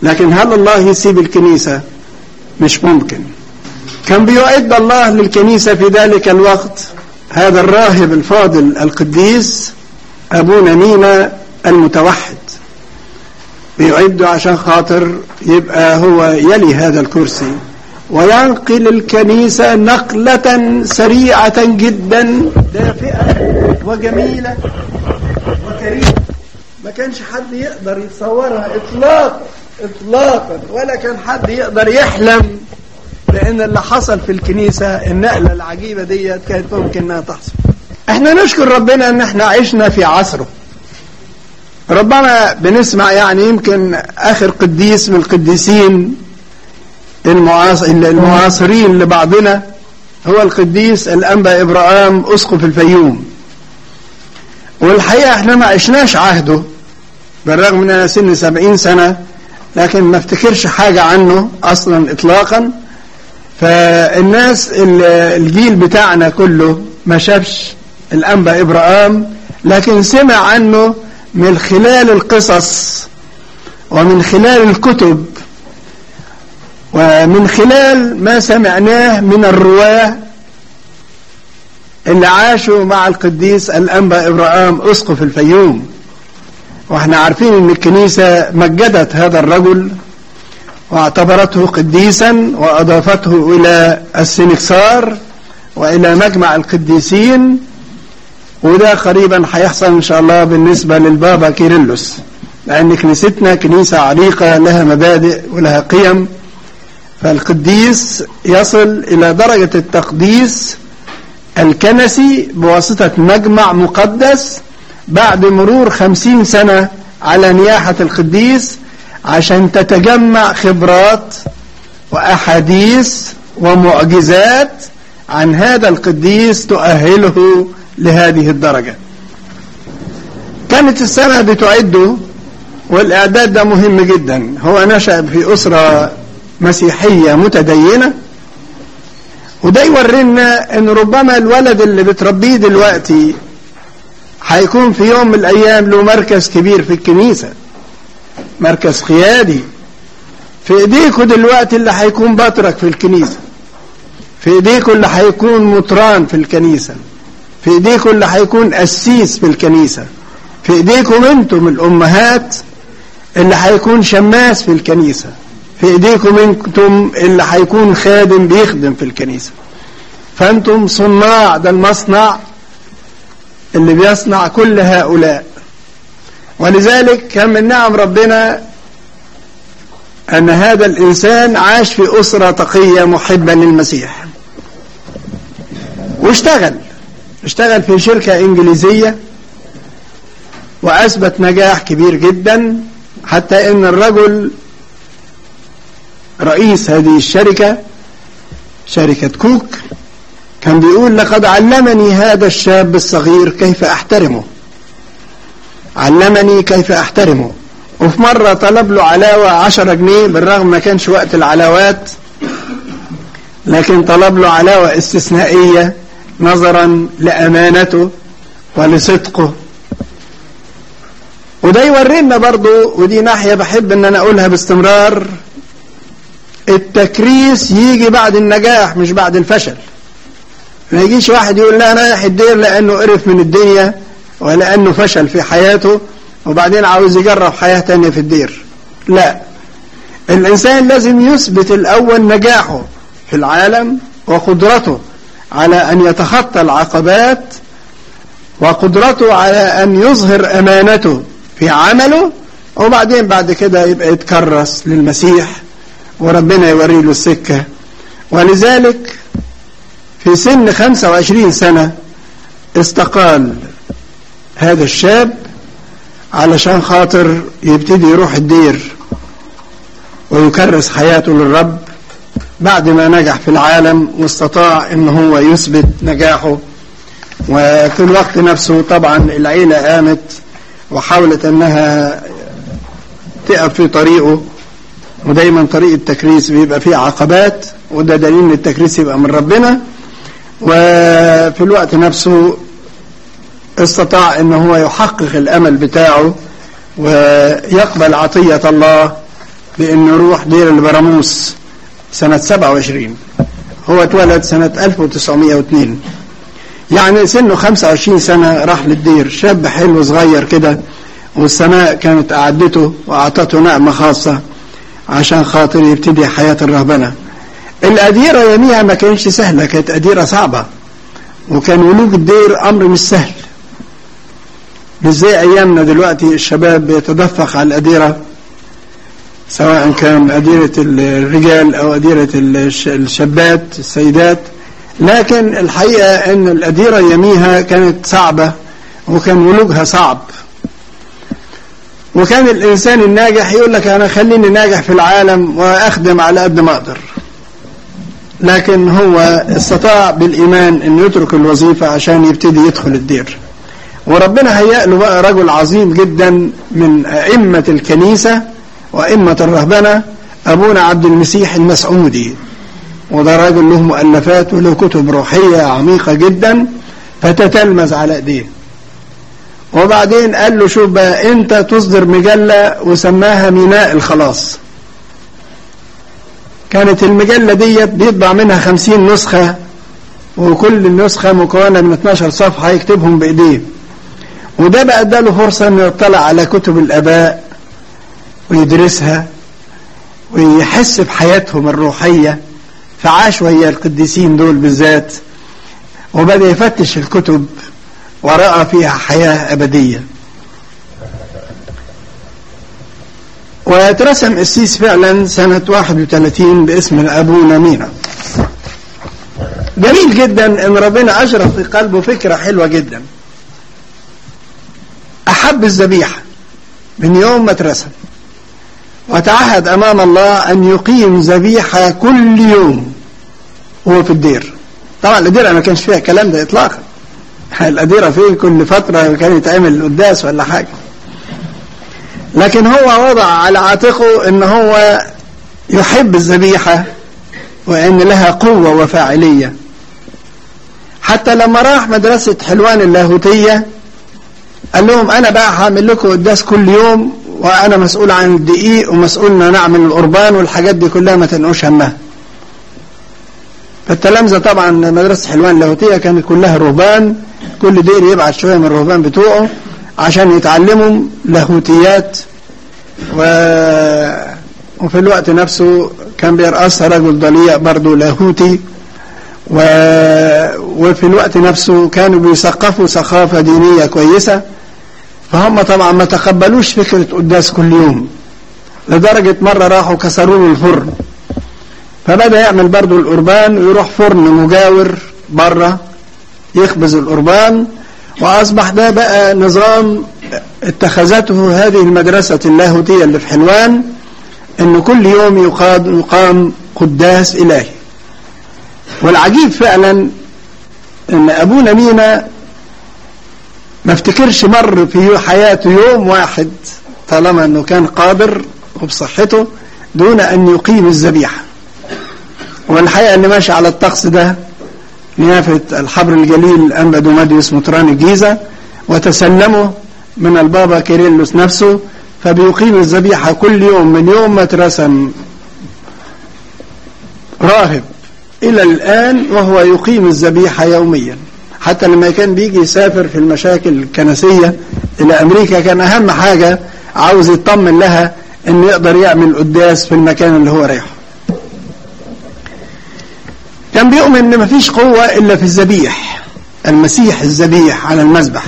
لكن هل الله يسيب الكنيسة مش ممكن كان بيعد الله للكنيسة في ذلك الوقت هذا الراهب الفاضل القديس أبونا مينا المتوحد بيعده عشان خاطر يبقى هو يلي هذا الكرسي وينقل الكنيسة نقلة سريعة جدا دافئة وجميلة وكريمة ما كانش حد يقدر يتصورها إطلاقا إطلاقا ولا كان حد يقدر يحلم بأن اللي حصل في الكنيسة النقلة العجيبة ديت كانت ممكن أنها تحصل احنا نشكر ربنا ان احنا عشنا في عصره ربنا بنسمع يعني يمكن اخر قديس من القديسين المعاصرين لبعضنا هو القديس الانبا ابراهام اسقف الفيوم والحقيقه احنا ما عشناش عهده بالرغم ان انا سن سبعين سنه لكن ما افتكرش حاجه عنه اصلا اطلاقا فالناس الجيل بتاعنا كله ما شافش الأنبا إبراهام لكن سمع عنه من خلال القصص ومن خلال الكتب ومن خلال ما سمعناه من الرواه اللي عاشوا مع القديس الأنبا إبراهام أسقف الفيوم واحنا عارفين ان الكنيسة مجدت هذا الرجل واعتبرته قديسا واضافته الى السنكسار والى مجمع القديسين وده قريبا هيحصل ان شاء الله بالنسبة للبابا كيرلس لان كنيستنا كنيسة عريقة لها مبادئ ولها قيم فالقديس يصل الى درجة التقديس الكنسي بواسطة مجمع مقدس بعد مرور خمسين سنة على نياحة القديس عشان تتجمع خبرات وأحاديث ومعجزات عن هذا القديس تؤهله لهذه الدرجة كانت السنة بتعده والإعداد ده مهم جدا هو نشأ في أسرة مسيحية متدينة وده يورينا ان ربما الولد اللي بتربيه دلوقتي هيكون في يوم من الايام له مركز كبير في الكنيسة مركز قيادي في ايديكوا دلوقتي اللي هيكون بطرك في الكنيسة في ايديكوا اللي هيكون مطران في الكنيسة في ايديكم اللي هيكون قسيس في الكنيسة في ايديكم انتم الامهات اللي هيكون شماس في الكنيسة في ايديكم انتم اللي هيكون خادم بيخدم في الكنيسة فانتم صناع ده المصنع اللي بيصنع كل هؤلاء ولذلك كان من نعم ربنا أن هذا الإنسان عاش في أسرة تقية محبة للمسيح واشتغل اشتغل في شركة إنجليزية وأثبت نجاح كبير جدا حتى إن الرجل رئيس هذه الشركة شركة كوك كان بيقول لقد علمني هذا الشاب الصغير كيف أحترمه علمني كيف أحترمه وفي مرة طلب له علاوة عشرة جنيه بالرغم ما كانش وقت العلاوات لكن طلب له علاوة استثنائية نظرا لأمانته ولصدقه وده يورينا برضو ودي ناحية بحب ان انا اقولها باستمرار التكريس يجي بعد النجاح مش بعد الفشل ما يجيش واحد يقول لا انا رايح الدير لانه قرف من الدنيا ولانه فشل في حياته وبعدين عاوز يجرب حياة تانية في الدير لا الانسان لازم يثبت الاول نجاحه في العالم وقدرته على أن يتخطى العقبات وقدرته على أن يظهر أمانته في عمله وبعدين بعد كده يبقى يتكرس للمسيح وربنا يوري له السكة ولذلك في سن 25 سنة استقال هذا الشاب علشان خاطر يبتدي يروح الدير ويكرس حياته للرب بعد ما نجح في العالم واستطاع ان هو يثبت نجاحه وفي الوقت نفسه طبعا العيلة قامت وحاولت انها تقف في طريقه ودايما طريق التكريس بيبقى فيه عقبات وده دليل ان التكريس يبقى من ربنا وفي الوقت نفسه استطاع ان هو يحقق الامل بتاعه ويقبل عطية الله بأنه يروح دير البراموس سنة 27 هو اتولد سنة 1902 يعني سنه 25 سنة راح للدير شاب حلو صغير كده والسماء كانت أعدته وأعطته نعمة خاصة عشان خاطر يبتدي حياة الرهبنة الأديرة يوميها ما كانتش سهلة كانت أديرة صعبة وكان ولوج الدير أمر مش سهل مش زي أيامنا دلوقتي الشباب بيتدفق على الأديرة سواء كان أديرة الرجال أو أديرة الشابات السيدات لكن الحقيقة أن الأديرة يميها كانت صعبة وكان ولوجها صعب وكان الإنسان الناجح يقول لك أنا خليني ناجح في العالم وأخدم على قد ما أقدر لكن هو استطاع بالإيمان أن يترك الوظيفة عشان يبتدي يدخل الدير وربنا هيأ له بقى رجل عظيم جدا من أئمة الكنيسة وأئمة الرهبنة أبونا عبد المسيح المسعودي وده راجل له مؤلفات وله كتب روحية عميقة جدا فتتلمذ على ايديه وبعدين قال له شوف بقى انت تصدر مجلة وسماها ميناء الخلاص كانت المجلة ديت بيطبع منها خمسين نسخة وكل نسخة مكونة من 12 صفحة يكتبهم بإيديه وده بقى اداله فرصة انه يطلع على كتب الآباء ويدرسها ويحس بحياتهم الروحية فعاش ويا القديسين دول بالذات وبدأ يفتش الكتب ورأى فيها حياة أبدية ويترسم السيس فعلا سنة 31 باسم أبونا مينا جميل جدا ان ربنا أجرى في قلبه فكرة حلوة جدا أحب الذبيحة من يوم ما اترسم وتعهد أمام الله أن يقيم ذبيحة كل يوم وهو في الدير طبعا الأديرة ما كانش فيها الكلام ده إطلاقا الأديرة فيه كل فترة كان يتعمل قداس ولا حاجة لكن هو وضع على عاتقه ان هو يحب الذبيحة وان لها قوة وفاعلية حتى لما راح مدرسة حلوان اللاهوتية قال لهم انا بقى هعمل لكم قداس كل يوم وانا مسؤول عن الدقيق ومسؤول ان نعمل القربان والحاجات دي كلها ما تنقوش همها فالتلامذة طبعا مدرسة حلوان اللاهوتية كانت كلها رهبان كل دير يبعت شوية من الرهبان بتوعه عشان يتعلموا لاهوتيات و... وفي الوقت نفسه كان بيرأسها رجل ضليع برضه لاهوتي و... وفي الوقت نفسه كانوا بيثقفوا ثقافة دينية كويسة فهم طبعا ما تقبلوش فكرة قداس كل يوم لدرجة مرة راحوا كسروا له الفرن فبدأ يعمل برضه القربان ويروح فرن مجاور بره يخبز القربان وأصبح ده بقى نظام اتخذته هذه المدرسة اللاهوتية اللي في حلوان أنه كل يوم يقام, يقام قداس إلهي والعجيب فعلا أن أبونا مينا ما افتكرش مر في حياته يوم واحد طالما أنه كان قادر وبصحته دون أن يقيم الذبيحة والحقيقة أنه ماشي على الطقس ده نيافة الحبر الجليل أنبا دوماديوس مطران الجيزة وتسلمه من البابا كيرلس نفسه فبيقيم الذبيحة كل يوم من يوم ما اترسم راهب إلى الآن وهو يقيم الذبيحة يوميا حتى لما كان بيجي يسافر في المشاكل الكنسية إلى أمريكا كان أهم حاجة عاوز يطمن لها إنه يقدر يعمل قداس في المكان اللي هو رايحه كان بيؤمن ان مفيش قوة الا في الذبيح المسيح الذبيح على المذبح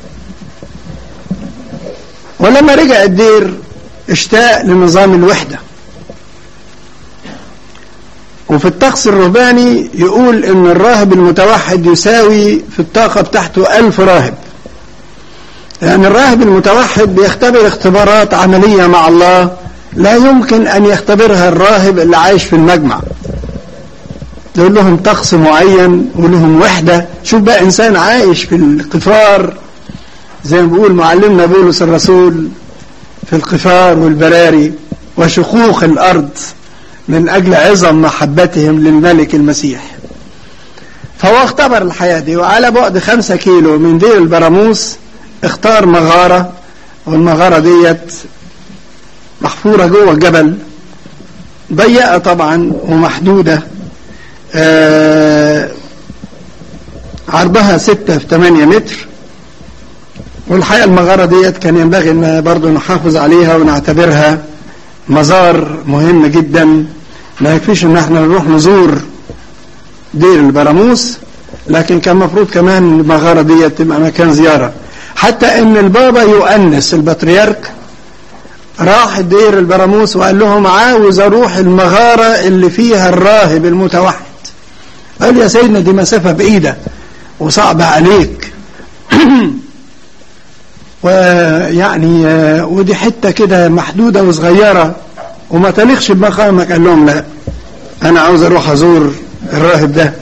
ولما رجع الدير اشتاق لنظام الوحدة وفي الطقس الرهباني يقول ان الراهب المتوحد يساوي في الطاقة بتاعته ألف راهب لأن يعني الراهب المتوحد بيختبر اختبارات عملية مع الله لا يمكن أن يختبرها الراهب اللي عايش في المجمع دول لهم طقس معين ولهم وحدة شوف بقى إنسان عايش في القفار زي ما بيقول معلمنا بولس الرسول في القفار والبراري وشقوق الأرض من أجل عظم محبتهم للملك المسيح فهو اختبر الحياة دي وعلى بعد خمسة كيلو من دير البراموس اختار مغارة والمغارة ديت محفورة جوه الجبل ضيقة طبعا ومحدودة آه عرضها ستة في ثمانية متر والحقيقة المغارة ديت كان ينبغي ان برضه نحافظ عليها ونعتبرها مزار مهم جدا ما يكفيش ان احنا نروح نزور دير البراموس لكن كان مفروض كمان المغارة ديت تبقى مكان زيارة حتى ان البابا يؤنس البطريرك راح دير البراموس وقال لهم عاوز اروح المغارة اللي فيها الراهب المتوحد قال يا سيدنا دي مسافة بعيدة وصعبة عليك ويعني ودي حتة كده محدودة وصغيرة وما تليقش بمقامك قال لهم لا انا عاوز اروح ازور الراهب ده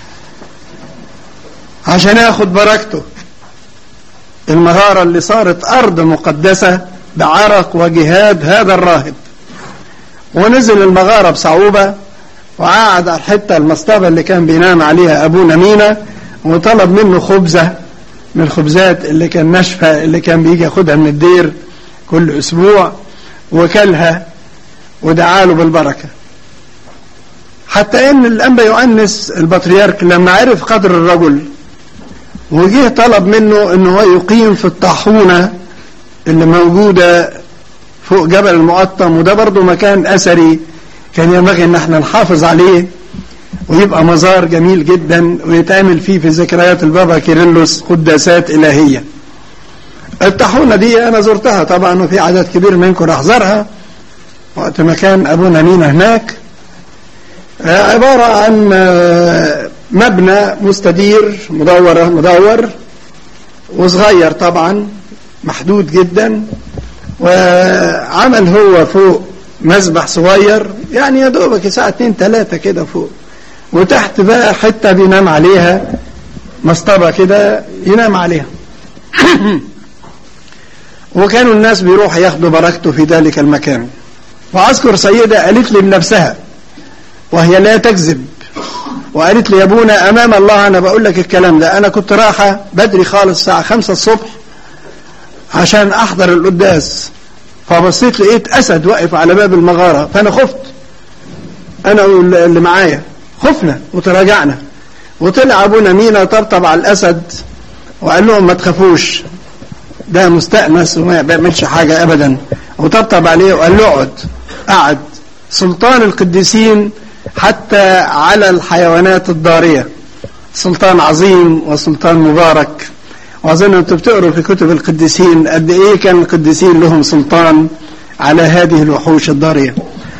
عشان اخد بركته المغارة اللي صارت ارض مقدسة بعرق وجهاد هذا الراهب ونزل المغارة بصعوبة وقعد على الحتة المصطبة اللي كان بينام عليها أبونا مينا وطلب منه خبزة من الخبزات اللي كان ناشفة اللي كان بيجي ياخدها من الدير كل أسبوع وكلها ودعاله بالبركة حتى ان الانبا يؤنس البطريرك لما عرف قدر الرجل وجه طلب منه ان هو يقيم في الطاحونه اللي موجوده فوق جبل المقطم وده برضه مكان اثري كان ينبغي ان احنا نحافظ عليه ويبقى مزار جميل جدا ويتعمل فيه في ذكريات البابا كيرلس قداسات الهيه. الطاحونه دي انا زرتها طبعا وفي عدد كبير منكم راح زارها وقت ما كان ابونا مينا هناك عبارة عن مبنى مستدير مدور مدور وصغير طبعا محدود جدا وعمل هو فوق مسبح صغير يعني يا دوبك ساعة اتنين تلاتة كده فوق وتحت بقى حتة بينام عليها مصطبة كده ينام عليها وكانوا الناس بيروحوا ياخدوا بركته في ذلك المكان وأذكر سيدة قالت لي بنفسها وهي لا تكذب وقالت لي يا ابونا امام الله انا بقول لك الكلام ده انا كنت رايحه بدري خالص الساعه خمسة الصبح عشان احضر القداس فبصيت لقيت اسد واقف على باب المغاره فانا خفت انا اللي معايا خفنا وتراجعنا وطلع ابونا مينا طبطب على الاسد وقال لهم ما تخافوش ده مستأنس وما بيعملش حاجه ابدا وطبطب عليه وقال له اقعد قعد سلطان القديسين حتى على الحيوانات الضارية سلطان عظيم وسلطان مبارك وأظن أنتم بتقروا في كتب القديسين قد إيه كان القديسين لهم سلطان على هذه الوحوش الضارية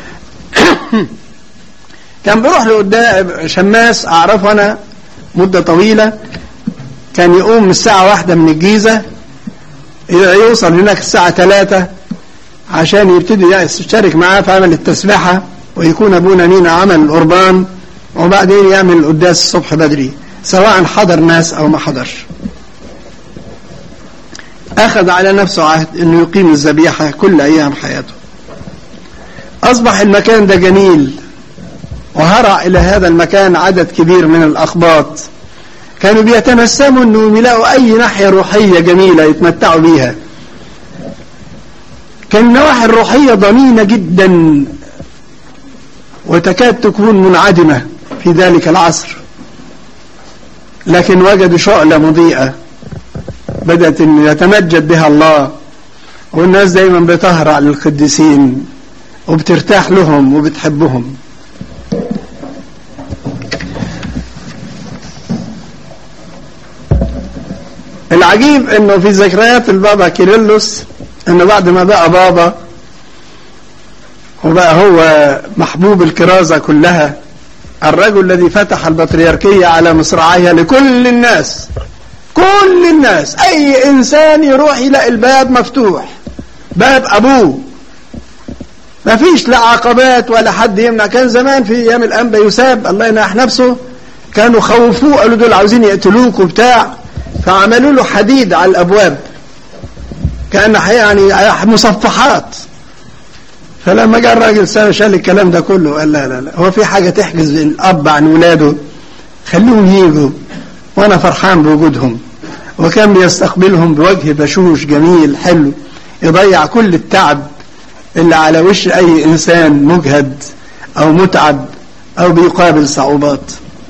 كان بيروح لقدام شماس أعرفه أنا مدة طويلة كان يقوم من الساعة واحدة من الجيزة يوصل هناك الساعة ثلاثة عشان يبتدي يشترك معاه في عمل التسبحة ويكون أبونا مينا عمل القربان وبعدين يعمل القداس الصبح بدري سواء حضر ناس أو ما حضرش أخذ على نفسه عهد أنه يقيم الذبيحة كل أيام حياته أصبح المكان ده جميل وهرع إلى هذا المكان عدد كبير من الأخباط كانوا بيتنسموا أنهم يلاقوا أي ناحية روحية جميلة يتمتعوا بيها كان النواحي الروحية ضنينة جدا وتكاد تكون منعدمة في ذلك العصر لكن وجدوا شعلة مضيئة بدأت أن يتمجد بها الله والناس دايما بتهرع للقديسين وبترتاح لهم وبتحبهم العجيب انه في ذكريات البابا كيرلس انه بعد ما بقى بابا وبقى هو محبوب الكرازة كلها الرجل الذي فتح البطريركية على مصراعيها لكل الناس كل الناس أي إنسان يروح يلاقي الباب مفتوح باب أبوه ما فيش لا عقبات ولا حد يمنع كان زمان في أيام الأنبا يساب الله يناح نفسه كانوا خوفوه قالوا دول عاوزين يقتلوك وبتاع فعملوا له حديد على الأبواب كأن يعني مصفحات فلما جاء الراجل شال الكلام ده كله قال لا لا لا هو في حاجة تحجز الأب عن ولاده خليهم يجوا وأنا فرحان بوجودهم وكان بيستقبلهم بوجه بشوش جميل حلو يضيع كل التعب اللي على وش أي إنسان مجهد أو متعب أو بيقابل صعوبات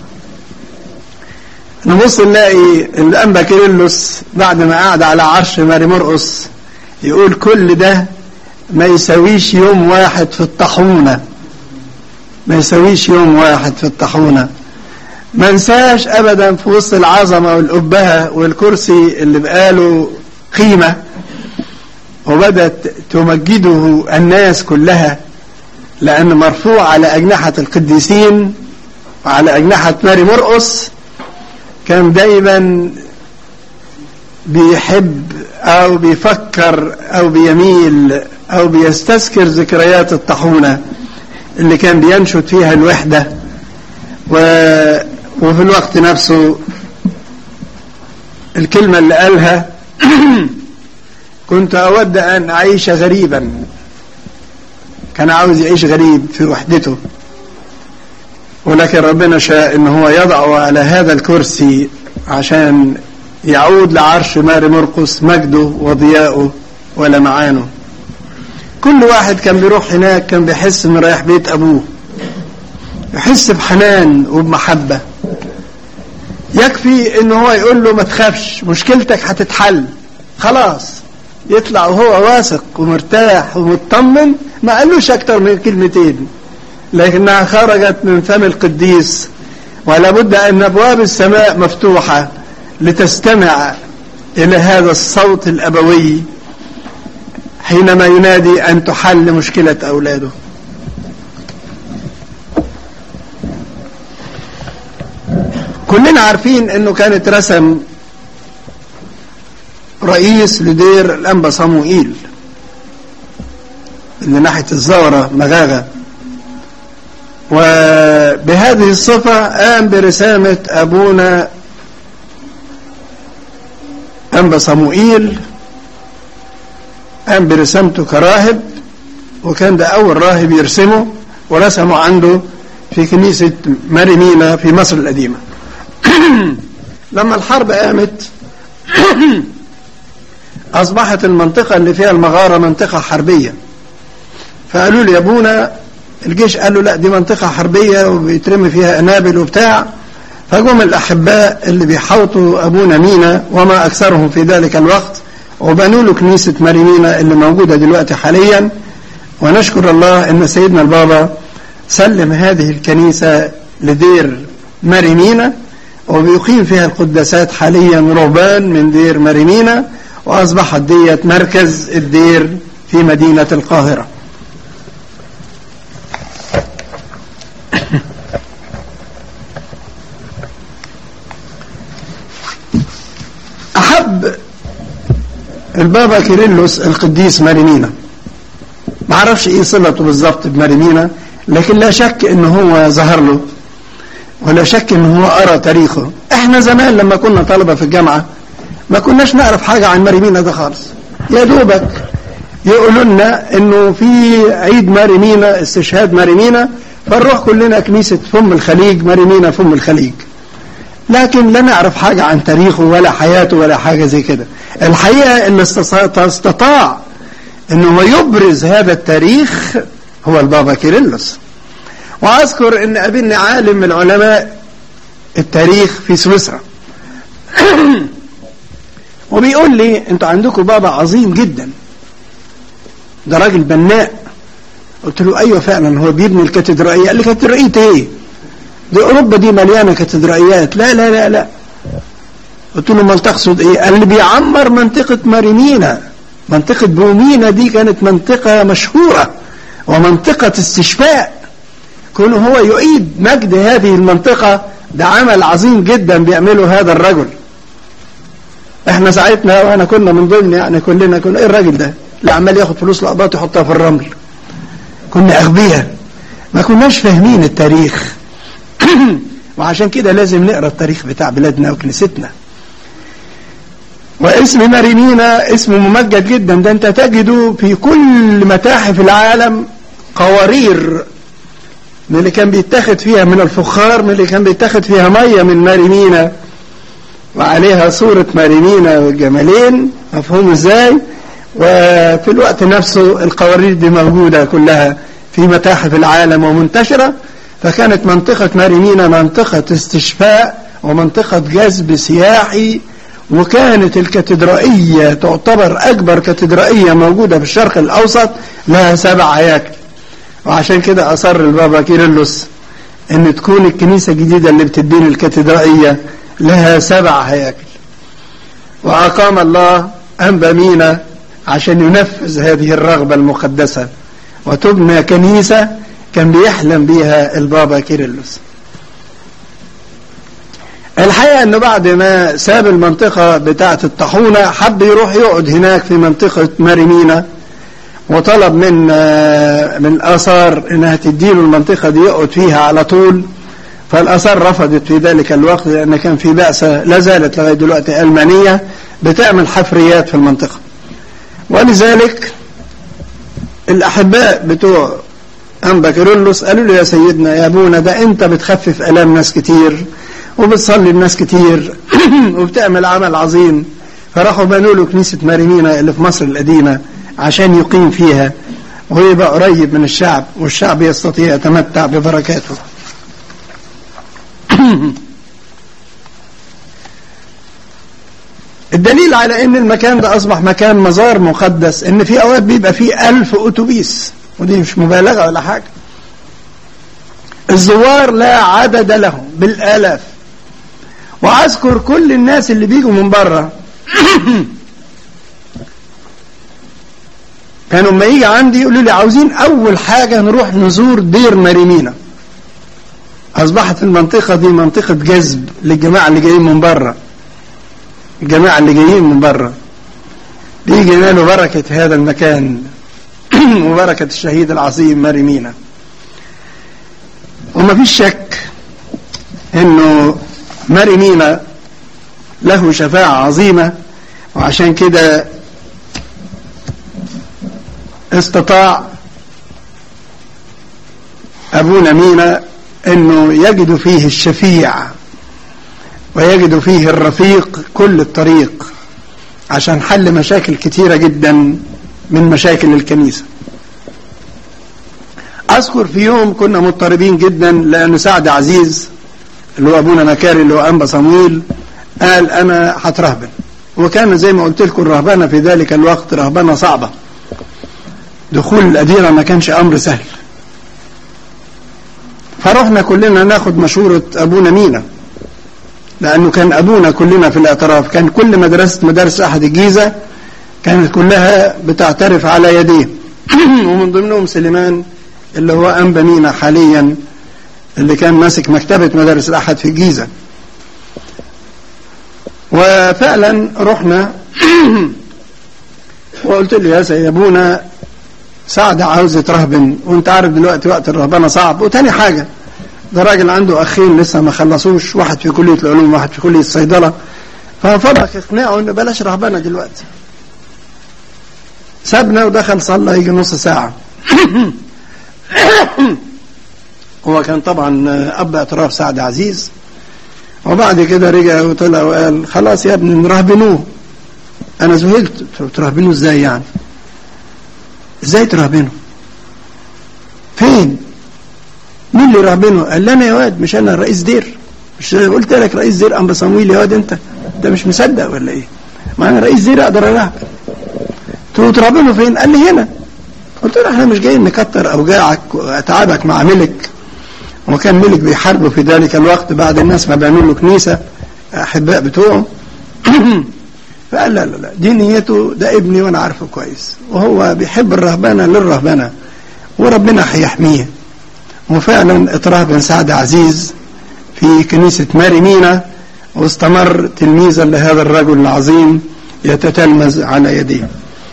نبص نلاقي الأنبا كيرلس بعد ما قعد على عرش ماري مرقص يقول كل ده ما يساويش يوم واحد في الطاحونة ما يساويش يوم واحد في الطاحونة ما انساش ابدا في وسط العظمه والابهه والكرسي اللي بقاله قيمه وبدت تمجده الناس كلها لان مرفوع على اجنحه القديسين وعلى اجنحه ماري مرقص كان دايما بيحب او بيفكر او بيميل او بيستذكر ذكريات الطاحونه اللي كان بينشد فيها الوحده و وفي الوقت نفسه الكلمة اللي قالها كنت أود أن أعيش غريبا كان عاوز يعيش غريب في وحدته ولكن ربنا شاء ان هو يضعه على هذا الكرسي عشان يعود لعرش ماري مرقس مجده وضياؤه ولمعانه كل واحد كان بيروح هناك كان بيحس انه رايح بيت ابوه يحس بحنان وبمحبه يكفي ان هو يقول له ما تخافش مشكلتك هتتحل خلاص يطلع وهو واثق ومرتاح ومطمن ما قالوش اكتر من كلمتين لكنها خرجت من فم القديس ولا بد ان ابواب السماء مفتوحه لتستمع الى هذا الصوت الابوي حينما ينادي ان تحل مشكله اولاده كلنا عارفين انه كان اترسم رئيس لدير الانبا صموئيل اللي ناحيه الزهره مغاغه وبهذه الصفه قام برسامه ابونا انبا صموئيل قام برسامته كراهب وكان ده اول راهب يرسمه ورسمه عنده في كنيسه مارينينا في مصر القديمه لما الحرب قامت أصبحت المنطقة اللي فيها المغارة منطقة حربية فقالوا لي يا ابونا الجيش قال له لا دي منطقة حربية وبيترمي فيها أنابل وبتاع فجم الأحباء اللي بيحوطوا أبونا مينا وما أكثرهم في ذلك الوقت وبنوا له كنيسة ماري مينا اللي موجودة دلوقتي حاليا ونشكر الله أن سيدنا البابا سلم هذه الكنيسة لدير ماري مينا وبيقيم فيها القداسات حاليا رهبان من دير مارينينا وأصبحت ديت مركز الدير في مدينة القاهرة أحب البابا كيرلس القديس مارينينا ما اعرفش ايه صلته بالظبط بمارينينا لكن لا شك ان هو ظهر له ولا شك ان هو قرا تاريخه احنا زمان لما كنا طلبه في الجامعه ما كناش نعرف حاجه عن ماريمينا ده خالص يا دوبك يقولوا لنا انه في عيد ماريمينا استشهاد ماريمينا فنروح كلنا كنيسه فم الخليج ماريمينا فم الخليج لكن لا نعرف حاجه عن تاريخه ولا حياته ولا حاجه زي كده الحقيقه اللي استطاع انه يبرز هذا التاريخ هو البابا كيرلس وأذكر أن قابلني عالم من علماء التاريخ في سويسرا وبيقول لي انتوا عندكم بابا عظيم جدا ده راجل بناء قلت له ايوه فعلا هو بيبني الكاتدرائيه قال لي كاتدرائيه ايه دي اوروبا دي مليانه كاتدرائيات لا لا لا لا قلت له امال تقصد ايه قال لي بيعمر منطقه مارينينا منطقه بومينا دي كانت منطقه مشهوره ومنطقه استشفاء كونه هو يعيد مجد هذه المنطقة ده عمل عظيم جدا بيعمله هذا الرجل احنا ساعتنا وانا كنا من ضمن يعني كلنا كنا ايه الراجل ده اللي عمال ياخد فلوس لقبات يحطها في الرمل كنا اغبياء ما كناش فاهمين التاريخ وعشان كده لازم نقرا التاريخ بتاع بلادنا وكنيستنا واسم مارينينا اسم ممجد جدا ده انت تجده في كل متاحف العالم قوارير من اللي كان بيتاخد فيها من الفخار من اللي كان بيتاخد فيها ميه من مارينينا وعليها صورة مارينينا والجمالين مفهوم ازاي وفي الوقت نفسه القوارير دي موجودة كلها في متاحف العالم ومنتشرة فكانت منطقة مارينينا منطقة استشفاء ومنطقة جذب سياحي وكانت الكاتدرائية تعتبر أكبر كاتدرائية موجودة في الشرق الأوسط لها سبع هياكل وعشان كده أصر البابا كيرلس أن تكون الكنيسة الجديدة اللي بتدين الكاتدرائية لها سبع هياكل وأقام الله أنبا مينا عشان ينفذ هذه الرغبة المقدسة وتبنى كنيسة كان بيحلم بيها البابا كيرلس الحقيقة انه بعد ما ساب المنطقة بتاعة الطاحونة حب يروح يقعد هناك في منطقة مارينينا وطلب من من الآثار انها تديله المنطقة دي يقعد فيها على طول فالآثار رفضت في ذلك الوقت لأن كان في بعثة لا زالت لغاية دلوقتي ألمانية بتعمل حفريات في المنطقة ولذلك الأحباء بتوع أنبا كيرلس قالوا له يا سيدنا يا أبونا ده أنت بتخفف ألام ناس كتير وبتصلي الناس كتير وبتعمل عمل عظيم فراحوا بنوا له كنيسة مارينينا اللي في مصر القديمة عشان يقيم فيها ويبقى قريب من الشعب والشعب يستطيع يتمتع ببركاته الدليل على ان المكان ده اصبح مكان مزار مقدس ان في اوقات بيبقى فيه الف اتوبيس ودي مش مبالغة ولا حاجة الزوار لا عدد لهم بالالاف واذكر كل الناس اللي بيجوا من بره كانوا لما يجي عندي يقولوا لي عاوزين اول حاجة نروح نزور دير مارينينا اصبحت المنطقة دي منطقة جذب للجماعة اللي جايين من بره الجماعة اللي جايين من بره بيجي ينالوا بركة هذا المكان وبركة الشهيد العظيم ماري مينا وما فيش شك انه ماري مينا له شفاعة عظيمة وعشان كده استطاع ابونا مينا انه يجد فيه الشفيع ويجد فيه الرفيق كل الطريق عشان حل مشاكل كتيرة جدا من مشاكل الكنيسة أذكر في يوم كنا مضطربين جدا لأن سعد عزيز اللي هو أبونا مكاري اللي هو أنبا صمويل قال أنا هترهبن وكان زي ما قلت لكم الرهبنة في ذلك الوقت رهبنة صعبة دخول الأديرة ما كانش أمر سهل فرحنا كلنا ناخد مشورة أبونا مينا لأنه كان أبونا كلنا في الاعتراف كان كل مدرسة مدارس أحد الجيزة كانت كلها بتعترف على يديه ومن ضمنهم سليمان اللي هو أنبا مينا حاليا اللي كان ماسك مكتبة مدارس الأحد في الجيزة وفعلا رحنا وقلت له يا سيد أبونا سعد عاوز يترهبن وانت عارف دلوقتي وقت الرهبنة صعب وتاني حاجة ده راجل عنده اخين لسه ما خلصوش واحد في كليه العلوم واحد في كليه الصيدله ففضل اقناعه انه بلاش رهبنه دلوقتي سابنا ودخل صلى يجي نص ساعه هو كان طبعا اب اعتراف سعد عزيز وبعد كده رجع وطلع وقال خلاص يا ابني نرهبنوه انا ذهلت ترهبنوه ازاي يعني ازاي ترهبنه فين مين اللي رهبنه قال لي انا يا واد مش انا رئيس دير مش قلت لك رئيس دير ام صمويل يا واد انت انت مش مصدق ولا ايه ما انا رئيس دير اقدر ارهب قلت له ترهبنه فين قال لي هنا قلت له احنا مش جايين نكتر اوجاعك واتعابك مع ملك وكان ملك بيحاربه في ذلك الوقت بعد الناس ما بنوا له كنيسه احباء بتوعه فقال لا لا لا دي نيته ده ابني وانا عارفه كويس وهو بيحب الرهبنه للرهبنه وربنا هيحميه وفعلا اتراه بن سعد عزيز في كنيسة ماري مينا واستمر تلميذا لهذا الرجل العظيم يتتلمذ على يديه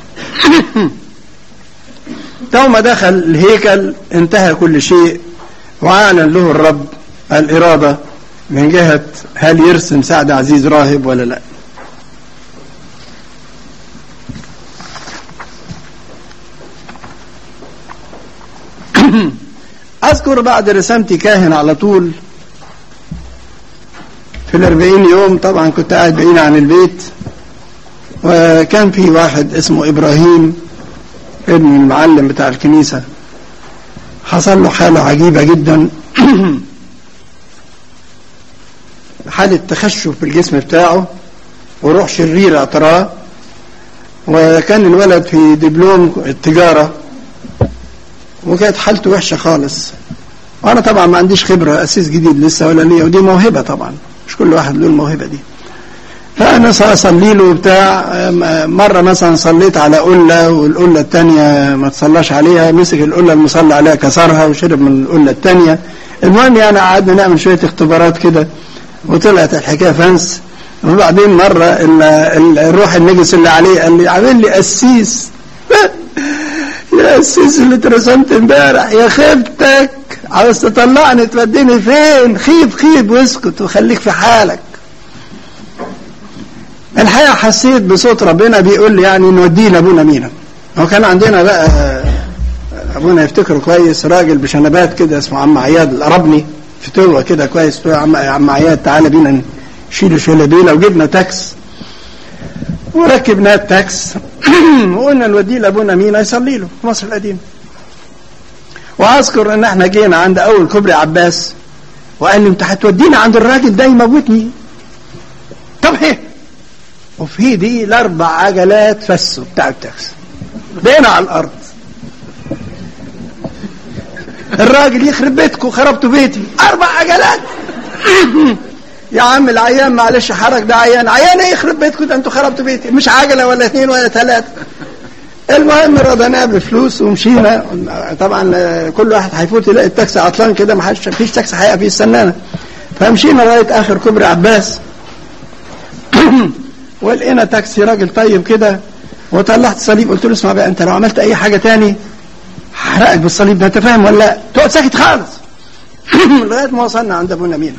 يوم دخل الهيكل انتهى كل شيء وأعلن له الرب الإرادة من جهة هل يرسم سعد عزيز راهب ولا لا أذكر بعد رسامتي كاهن على طول في الأربعين يوم طبعا كنت قاعد بعيد عن البيت وكان في واحد اسمه إبراهيم ابن المعلم بتاع الكنيسة حصل له حالة عجيبة جدا حالة تخشب في الجسم بتاعه وروح شرير اعتراه وكان الولد في دبلوم التجارة وكانت حالته وحشة خالص وأنا طبعا ما عنديش خبرة أسيس جديد لسه ولا ليا ودي موهبة طبعا مش كل واحد له الموهبة دي فأنا أصلي له بتاع مرة مثلا صليت على قلة والقلة الثانية ما تصلاش عليها مسك القلة المصلى عليها كسرها وشرب من القلة الثانية المهم يعني قعدنا نعمل شوية اختبارات كده وطلعت الحكاية فانس وبعدين مرة الروح النجس اللي عليه قال لي عامل لي قسيس يا قسيس اللي اترسمت امبارح يا خيبتك عاوز تطلعني توديني فين خيب خيب واسكت وخليك في حالك الحقيقة حسيت بصوت ربنا بيقول لي يعني نوديه لابونا مينا هو كان عندنا بقى ابونا يفتكره كويس راجل بشنبات كده اسمه عم عياد القربني فتوه كده كويس يا عم عم عياد تعالى بينا نشيل شلبينا وجبنا تاكس وركبنا التاكس وقلنا نوديه لابونا مينا يصلي له في مصر القديمه واذكر ان احنا جينا عند اول كوبري عباس وقال لي انت هتودينا عند الراجل ده يموتني طب ايه وفي دي الاربع عجلات فسوا بتاع التاكسي بقينا على الارض الراجل يخرب بيتكم خربتوا بيتي اربع عجلات يا عم العيان معلش حرك ده عيان عيان يخرب بيتكم ده انتوا خربتوا بيتي مش عجله ولا اثنين ولا ثلاثه المهم رضيناه بفلوس ومشينا طبعا كل واحد هيفوت يلاقي التاكسي عطلان كده ما حدش فيش تاكسي هيقف فيه السنانه فمشينا لغايه اخر كوبري عباس ولقينا تاكسي راجل طيب كده وطلعت صليب قلت له اسمع بقى انت لو عملت اي حاجه تاني هحرقك بالصليب ده انت فاهم ولا لا؟ تقعد ساكت خالص لغايه ما وصلنا عند ابونا مينا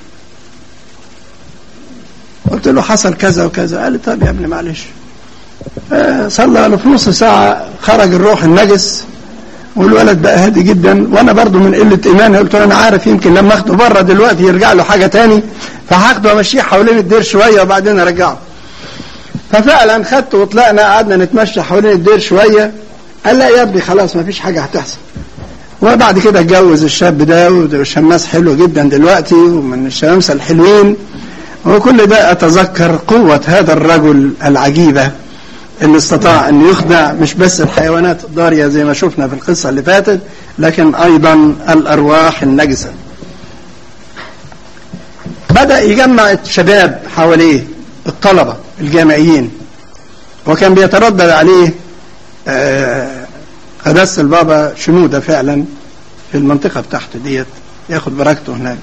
قلت له حصل كذا وكذا قال لي طب يا ابني معلش صلى له في نص ساعة خرج الروح النجس والولد بقى هادي جدا وانا برضو من قلة ايماني قلت له انا عارف يمكن لما اخده بره دلوقتي يرجع له حاجة تاني فهاخده وامشيه حوالين الدير شوية وبعدين ارجعه ففعلا خدته وطلعنا قعدنا نتمشى حوالين الدير شوية قال لا يا ابني خلاص ما فيش حاجة هتحصل وبعد كده اتجوز الشاب ده وشماس حلو جدا دلوقتي ومن الشمامسة الحلوين وكل ده اتذكر قوة هذا الرجل العجيبة اللي استطاع ان يخدع مش بس الحيوانات الضارية زي ما شفنا في القصة اللي فاتت لكن ايضا الارواح النجسة بدأ يجمع الشباب حواليه الطلبة الجامعيين وكان بيتردد عليه قداسة البابا شنودة فعلا في المنطقة بتاعته ديت ياخد بركته هناك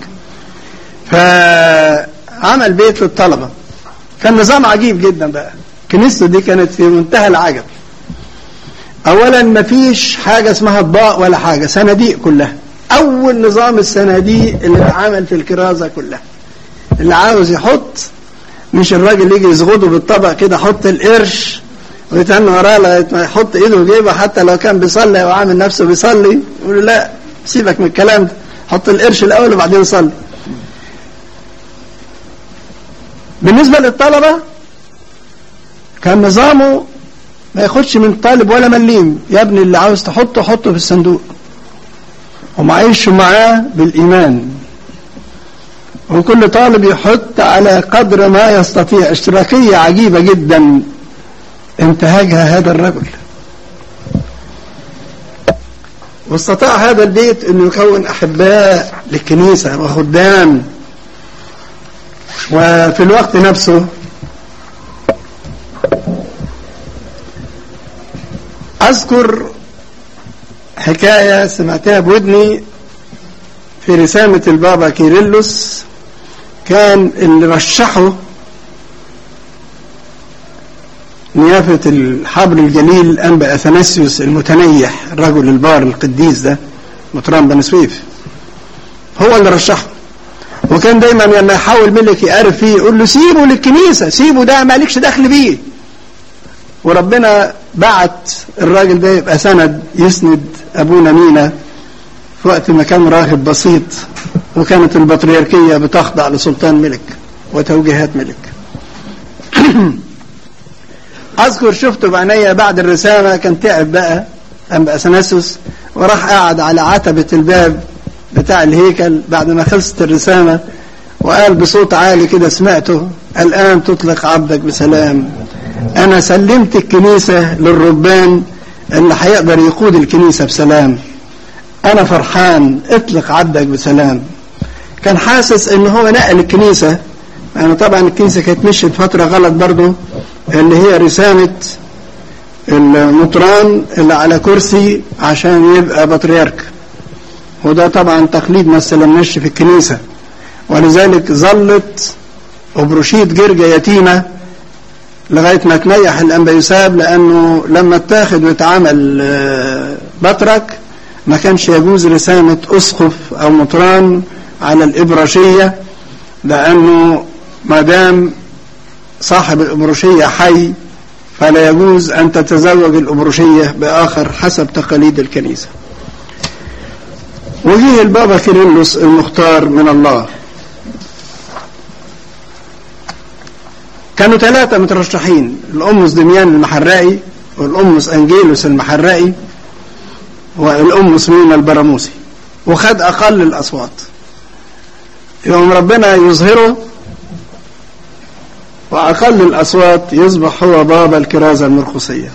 فعمل بيت للطلبة كان نظام عجيب جدا بقى كنيسته دي كانت في منتهى العجب اولا ما فيش حاجة اسمها اطباق ولا حاجة صناديق كلها اول نظام الصناديق اللي عمل في الكرازة كلها اللي عاوز يحط مش الراجل يجي يزغده بالطبق كده حط القرش ويتهنى وراه لغايه ما يحط ايده في جيبه حتى لو كان بيصلي وعامل نفسه بيصلي يقول لا سيبك من الكلام ده حط القرش الاول وبعدين صلي بالنسبه للطلبه كان نظامه ما ياخدش من طالب ولا مليم يا ابني اللي عاوز تحطه حطه في الصندوق ومعيش معاه بالإيمان وكل طالب يحط على قدر ما يستطيع اشتراكية عجيبة جدا انتهجها هذا الرجل واستطاع هذا البيت انه يكون احباء للكنيسة وخدام وفي الوقت نفسه أذكر حكاية سمعتها بودني في رسالة البابا كيرلس كان اللي رشحه نيافة الحبر الجليل أنبا أثناسيوس المتنيح الرجل البار القديس ده مطران بن سويف هو اللي رشحه وكان دايما لما يحاول ملك يقرب فيه يقول له سيبه للكنيسة سيبه ده مالكش دخل بيه وربنا بعت الراجل ده يبقى سند يسند ابونا مينا في وقت ما كان راهب بسيط وكانت البطريركيه بتخضع لسلطان ملك وتوجيهات ملك اذكر شفته بعينيا بعد الرساله كان تعب بقى ام اثناسوس وراح قاعد على عتبة الباب بتاع الهيكل بعد ما خلصت الرسالة وقال بصوت عالي كده سمعته الآن تطلق عبدك بسلام أنا سلمت الكنيسة للربان اللي هيقدر يقود الكنيسة بسلام أنا فرحان اطلق عبدك بسلام كان حاسس ان هو نقل الكنيسة يعني طبعا الكنيسة كانت مشيت فترة غلط برضه اللي هي رسامة المطران اللي على كرسي عشان يبقى بطريرك وده طبعا تقليد ما استلمناش في الكنيسة ولذلك ظلت أبروشيت جرجة يتيمة لغاية ما تنيح الأنبا يساب لأنه لما اتاخد واتعمل بطرك ما كانش يجوز رسامة أسقف أو مطران على الإبراشية لأنه ما دام صاحب الإبراشية حي فلا يجوز أن تتزوج الأبرشية بآخر حسب تقاليد الكنيسة وجه البابا كيرلس المختار من الله كانوا ثلاثة مترشحين الأمس دميان المحرائي والأمس أنجيلوس المحرائي والأمس مينا البراموسي وخد أقل الأصوات يوم ربنا يظهره وأقل الأصوات يصبح هو بابا الكرازة المرقسية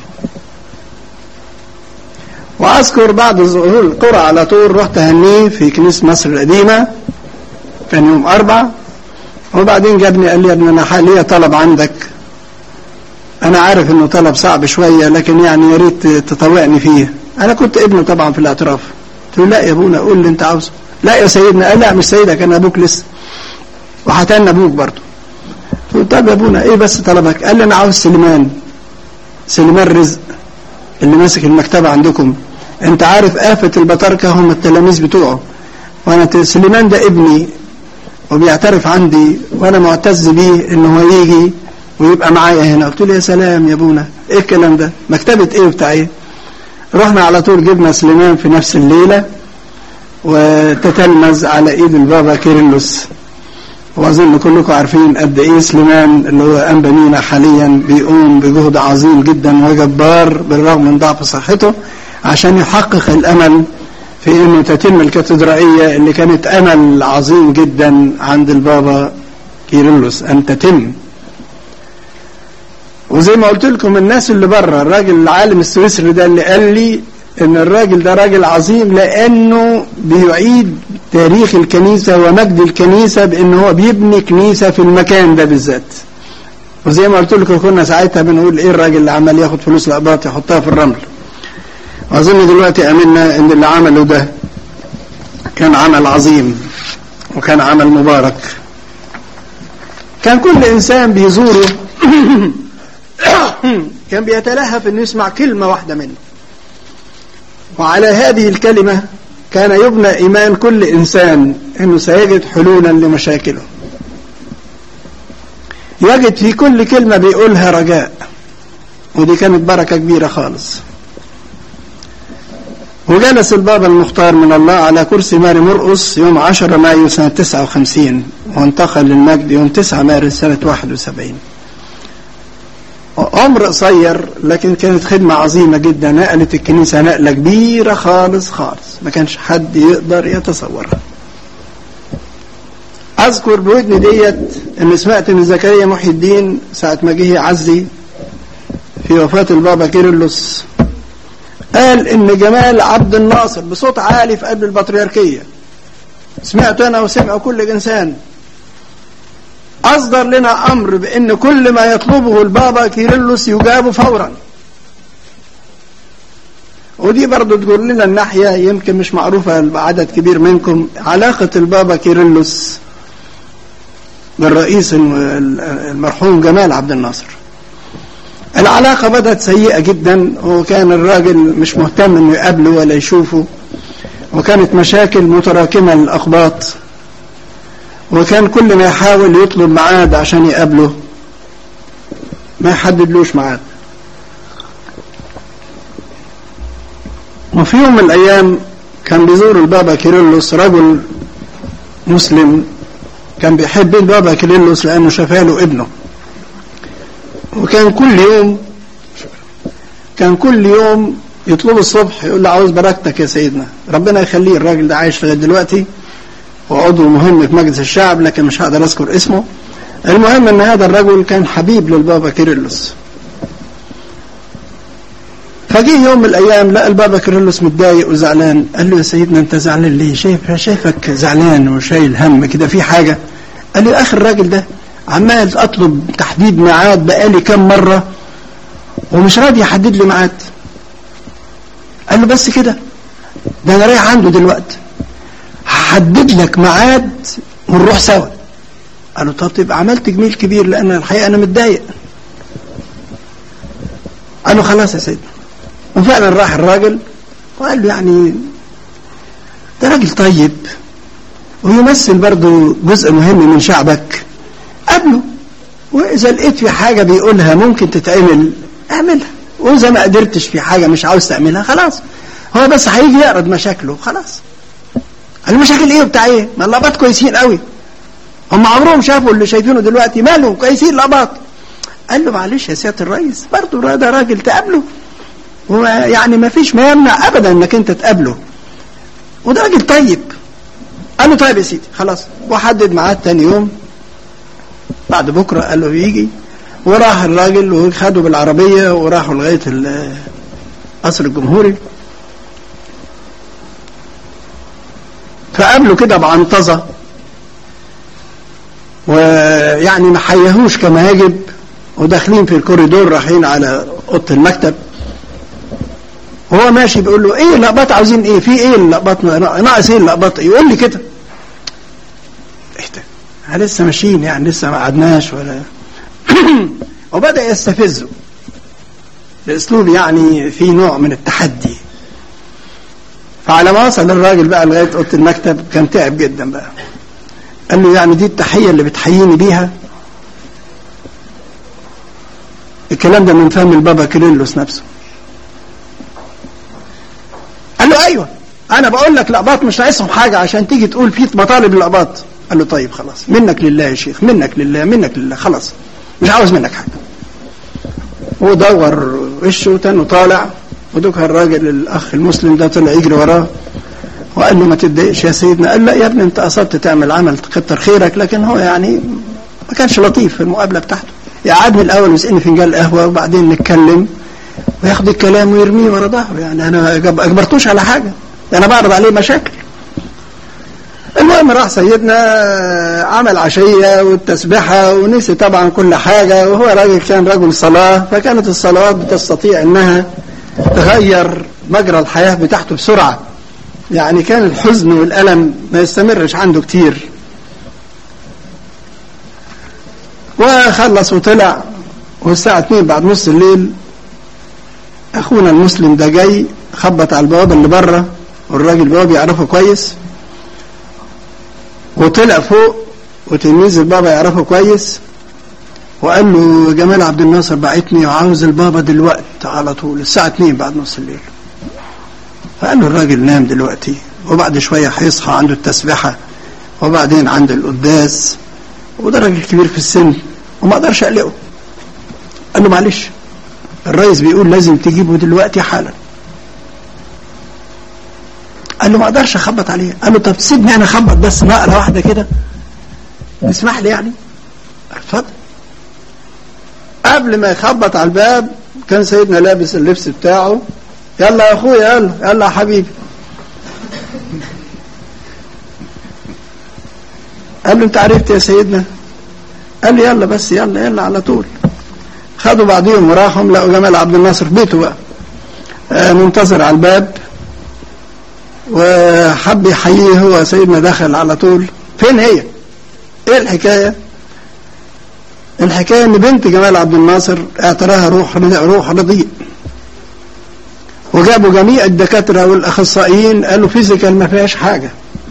وأذكر بعد ظهور القرى على طول رحت أهنيه في كنيسة مصر القديمة كان يوم أربع وبعدين جابني قال لي يا ابني أنا حاليا طلب عندك أنا عارف إنه طلب صعب شوية لكن يعني يا ريت تطوعني فيه أنا كنت ابنه طبعا في الاعتراف قلت له لا يا ابونا قول اللي أنت عاوزه لا يا سيدنا قال لا مش سيدك أنا أبوك لسه وهتنى أبوك برضه قلت طب يا ابونا ايه بس طلبك قال لي انا عاوز سليمان سليمان رزق اللي ماسك المكتبة عندكم انت عارف آفة البطاركة هم التلاميذ بتوعه وانا سليمان ده ابني وبيعترف عندي وانا معتز بيه ان هو يجي ويبقى معايا هنا قلت له يا سلام يا ابونا ايه الكلام ده مكتبة ايه بتاع ايه رحنا على طول جبنا سليمان في نفس الليلة وتتلمذ على ايد البابا كيرلس واظن كلكم عارفين قد ايه سليمان اللي هو انبا مينا حاليا بيقوم بجهد عظيم جدا وجبار بالرغم من ضعف صحته عشان يحقق الامل في انه تتم الكاتدرائيه اللي كانت امل عظيم جدا عند البابا كيرلس ان تتم وزي ما قلت لكم الناس اللي بره الراجل العالم السويسري ده اللي قال لي ان الراجل ده راجل عظيم لانه بيعيد تاريخ الكنيسة ومجد الكنيسة بان هو بيبني كنيسة في المكان ده بالذات وزي ما قلت لكم كنا ساعتها بنقول ايه الراجل اللي عمال ياخد فلوس الاباط يحطها في الرمل واظن دلوقتي امنا ان اللي عمله ده كان عمل عظيم وكان عمل مبارك كان كل انسان بيزوره كان بيتلهف انه يسمع كلمة واحدة منه وعلى هذه الكلمة كان يبنى إيمان كل إنسان أنه سيجد حلولا لمشاكله يجد في كل كلمة بيقولها رجاء ودي كانت بركة كبيرة خالص وجلس البابا المختار من الله على كرسي ماري مرقص يوم 10 مايو سنة 59 وانتقل للمجد يوم 9 مارس سنة 71 عمر قصير لكن كانت خدمة عظيمة جدا نقلت الكنيسة نقلة كبيرة خالص خالص ما كانش حد يقدر يتصورها أذكر بودني ديت إن سمعت من زكريا محي الدين ساعة ما جه يعزي في وفاة البابا كيرلس قال إن جمال عبد الناصر بصوت عالي في قلب البطريركية سمعت أنا وسمع كل إنسان أصدر لنا أمر بأن كل ما يطلبه البابا كيرلس يجاب فورا ودي برضو تقول لنا الناحية يمكن مش معروفة بعدد كبير منكم علاقة البابا كيرلس بالرئيس المرحوم جمال عبد الناصر العلاقة بدأت سيئة جدا وكان الراجل مش مهتم انه يقابله ولا يشوفه وكانت مشاكل متراكمة للأخباط وكان كل ما يحاول يطلب ميعاد عشان يقابله ما يحددلوش ميعاد وفي يوم من الأيام كان بيزور البابا كيرلس رجل مسلم كان بيحب البابا كيرلس لأنه شفاله ابنه وكان كل يوم كان كل يوم يطلبه الصبح يقول له عاوز بركتك يا سيدنا ربنا يخليه الراجل ده عايش لغايه دلوقتي وعضو مهم في مجلس الشعب لكن مش هقدر اذكر اسمه المهم ان هذا الرجل كان حبيب للبابا كيرلس فجه يوم من الايام لقى البابا كيرلس متضايق وزعلان قال له يا سيدنا انت زعلان ليه شايف شايفك زعلان وشايل هم كده في حاجه قال له يا اخي الراجل ده عمال اطلب تحديد ميعاد بقالي كام مره ومش راضي يحدد لي ميعاد قال له بس كده ده انا رايح عنده دلوقتي هحدد لك ميعاد ونروح سوا قال له طب تبقى عملت جميل كبير لان الحقيقه انا متضايق قال له خلاص يا سيدنا وفعلا راح الراجل وقال له يعني ده راجل طيب ويمثل برضه جزء مهم من شعبك قابله واذا لقيت في حاجه بيقولها ممكن تتعمل اعملها واذا ما قدرتش في حاجه مش عاوز تعملها خلاص هو بس هيجي يعرض مشاكله خلاص المشاكل ايه وبتاع ايه ما اللقبات كويسين قوي هم عمرهم شافوا اللي شايفينه دلوقتي مالهم كويسين لقبات قال له معلش يا سياده الرئيس برضه ده راجل تقابله ويعني ما فيش ما يمنع ابدا انك انت تقابله وده راجل طيب قال له طيب يا سيدي خلاص وحدد ميعاد تاني يوم بعد بكره قال له يجي وراح الراجل وخده بالعربيه وراحوا لغايه القصر الجمهوري فقابله كده بعنطزه ويعني ما حيهوش كما يجب وداخلين في الكوريدور رايحين على اوضه المكتب وهو ماشي بيقول له ايه اللقبات عاوزين ايه في ايه اللقبات ناقص ايه اللقبات يقول لي كده احنا لسه ماشيين يعني لسه ما قعدناش ولا وبدا يستفزه باسلوب يعني في نوع من التحدي فعلى ما وصل الراجل بقى لغايه اوضه المكتب كان تعب جدا بقى قال له يعني دي التحيه اللي بتحييني بيها الكلام ده من فهم البابا كيرلس نفسه قال له ايوه انا بقول لك لقباط مش ناقصهم حاجه عشان تيجي تقول في مطالب اللقباط قال له طيب خلاص منك لله يا شيخ منك لله منك لله خلاص مش عاوز منك حاجه ودور وشه تاني طالع ودوك الراجل الاخ المسلم ده طلع يجري وراه وقال له ما تتضايقش يا سيدنا قال لا يا ابني انت قصدت تعمل عمل كتر خيرك لكن هو يعني ما كانش لطيف في المقابله بتاعته يقعدني الاول ويسقني فنجان قهوه وبعدين نتكلم وياخد الكلام ويرميه ورا ظهره يعني انا اجبرتوش على حاجه انا بعرض عليه مشاكل المهم راح سيدنا عمل عشية والتسبحة ونسي طبعا كل حاجة وهو راجل كان رجل صلاة فكانت الصلوات بتستطيع انها تغير مجرى الحياة بتاعته بسرعة يعني كان الحزن والألم ما يستمرش عنده كتير وخلص وطلع والساعة 2 بعد نص الليل أخونا المسلم ده جاي خبط على البوابة اللي بره والراجل بابا يعرفه كويس وطلع فوق وتلميذ البابا يعرفه كويس وقال له جمال عبد الناصر بعتني وعاوز البابا دلوقتي على طول الساعة 2 بعد نص الليل فقال له الراجل نام دلوقتي وبعد شوية هيصحى عنده التسبحة وبعدين عنده القداس وده راجل كبير في السن وما اقدرش اقلقه قال له معلش الرئيس بيقول لازم تجيبه دلوقتي حالا قال له ما اقدرش اخبط عليه قال له طب سيبني انا اخبط بس نقله واحده كده تسمح لي يعني اتفضل قبل ما يخبط على الباب كان سيدنا لابس اللبس بتاعه يلا يا اخويا يلا يلا يا حبيبي قال له انت عرفت يا سيدنا قال لي يلا بس يلا يلا على طول خدوا بعضهم وراحوا لقوا جمال عبد الناصر في بيته بقى آه منتظر على الباب وحب يحييه هو سيدنا دخل على طول فين هي ايه الحكايه الحكايه ان بنت جمال عبد الناصر اعتراها روح روح رضيء وجابوا جميع الدكاتره والاخصائيين قالوا فيزيكال ما فيهاش حاجه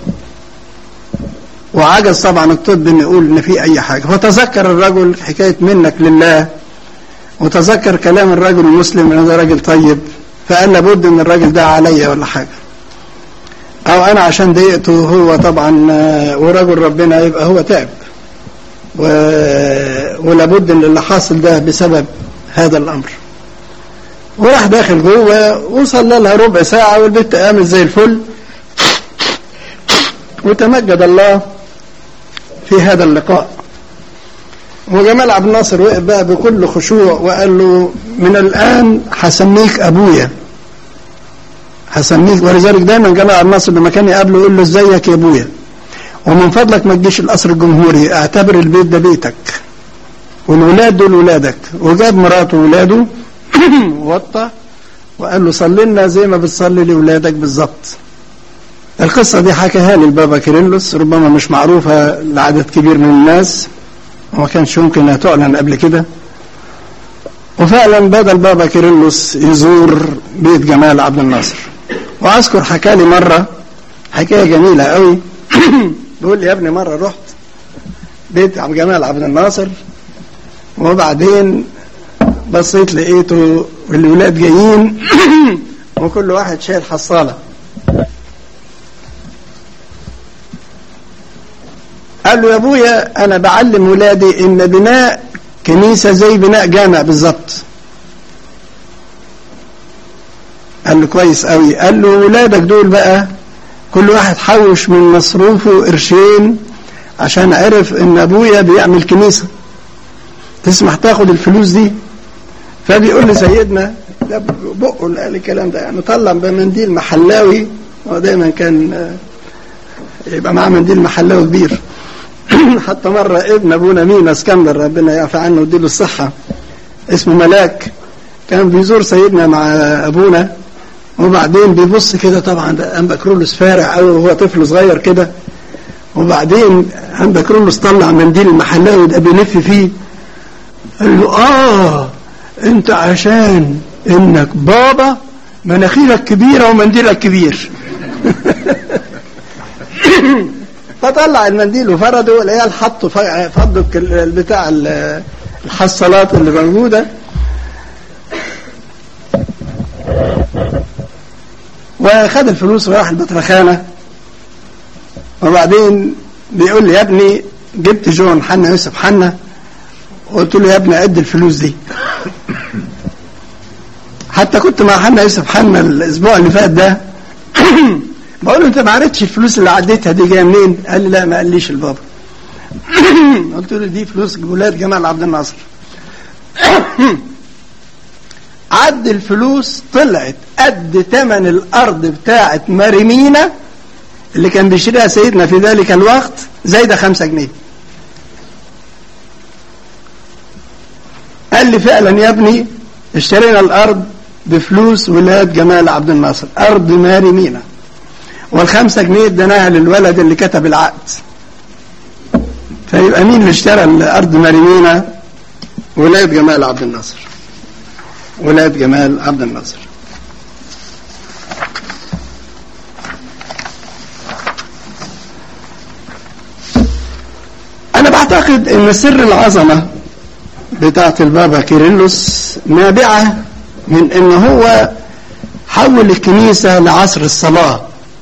وعجز طبعا الطب انه يقول ان في اي حاجه فتذكر الرجل حكايه منك لله وتذكر كلام الرجل المسلم ان ده راجل طيب فقال لابد ان الراجل ده عليا ولا حاجه او انا عشان ضايقته هو طبعا ورجل ربنا يبقى هو تعب و... ولابد ان اللي حاصل ده بسبب هذا الامر وراح داخل جوه وصلى لها ربع ساعة والبنت قامت زي الفل وتمجد الله في هذا اللقاء وجمال عبد الناصر وقف بقى بكل خشوع وقال له من الآن هسميك أبويا هسميك ولذلك دايما جمال عبد الناصر لما كان يقابله يقول له ازيك يا أبويا ومن فضلك ما تجيش القصر الجمهوري اعتبر البيت ده بيتك والولاد دول ولادك وجاب مراته وولاده ووطى وقال له صلي لنا زي ما بتصلي لولادك بالظبط القصة دي حكاها لي البابا كيرلس ربما مش معروفة لعدد كبير من الناس وما كانش يمكن انها تعلن قبل كده وفعلا بدا البابا كيرلس يزور بيت جمال عبد الناصر واذكر حكى لي مره حكايه جميله قوي بيقول لي يا ابني مره رحت بيت عبد جمال عبد الناصر وبعدين بصيت لقيته الولاد جايين وكل واحد شايل حصاله قال له يا ابويا انا بعلم ولادي ان بناء كنيسه زي بناء جامع بالظبط قال له كويس قوي قال له ولادك دول بقى كل واحد حوش من مصروفه قرشين عشان عرف ان ابويا بيعمل كنيسه تسمح تاخد الفلوس دي فبيقول لي سيدنا ده بقه اللي قال الكلام ده يعني طلع بمنديل محلاوي هو دايما كان يبقى معاه منديل محلاوي كبير حتى مرة ابن أبونا مينا اسكندر ربنا يعفى عنه ويديله الصحة اسمه ملاك كان بيزور سيدنا مع أبونا وبعدين بيبص كده طبعا ده أم بكرولوس فارع قوي وهو طفل صغير كده وبعدين أم بكرولوس طلع منديل المحلاوي ده بيلف فيه قال له آه أنت عشان إنك بابا مناخيرك كبيرة ومنديلك كبير فطلع المنديل وفرده والعيال حطوا فضوا البتاع الحصالات اللي موجوده وخد الفلوس وراح البطرخانه وبعدين بيقول لي يا ابني جبت جون حنا يوسف حنا قلت له يا ابني عد الفلوس دي حتى كنت مع حنا يوسف حنا الاسبوع اللي فات ده بقول له انت ما عرفتش الفلوس اللي عديتها دي جايه منين؟ قال لي لا ما قاليش البابا. قلت له دي فلوس ولاد جمال عبد الناصر. عد الفلوس طلعت قد ثمن الارض بتاعه مريمينا اللي كان بيشتريها سيدنا في ذلك الوقت زايده خمسة جنيه. قال لي فعلا يا ابني اشترينا الارض بفلوس ولاد جمال عبد الناصر ارض ماري والخمسة جنيه اديناها للولد اللي كتب العقد فيبقى مين اللي اشترى الارض مريمينا ولاد جمال عبد الناصر ولاد جمال عبد الناصر انا بعتقد ان سر العظمة بتاعت البابا كيرلس نابعة من ان هو حول الكنيسة لعصر الصلاة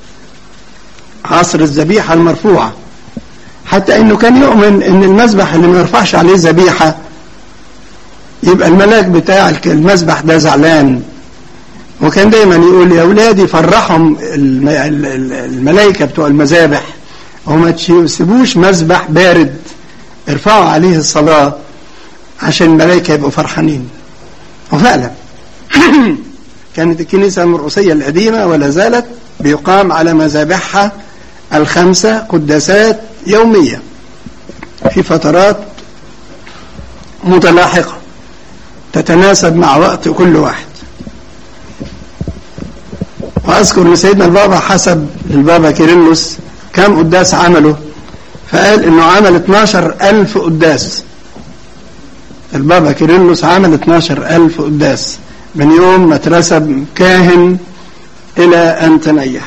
عصر الذبيحة المرفوعة حتى انه كان يؤمن ان المذبح اللي ما يرفعش عليه ذبيحة يبقى الملاك بتاع المذبح ده زعلان وكان دايما يقول يا اولادي فرحهم الملائكة بتوع المذابح وما تسيبوش مذبح بارد ارفعوا عليه الصلاة عشان الملائكة يبقوا فرحانين وفعلا كانت الكنيسة المرقسية القديمة ولا زالت بيقام على مذابحها الخمسة قداسات يومية في فترات متلاحقة تتناسب مع وقت كل واحد وأذكر أن سيدنا البابا حسب البابا كيرلس كم قداس عمله فقال أنه عمل 12 ألف قداس البابا كيرلس عمل 12 ألف قداس من يوم ما اترسب كاهن إلى أن تنيح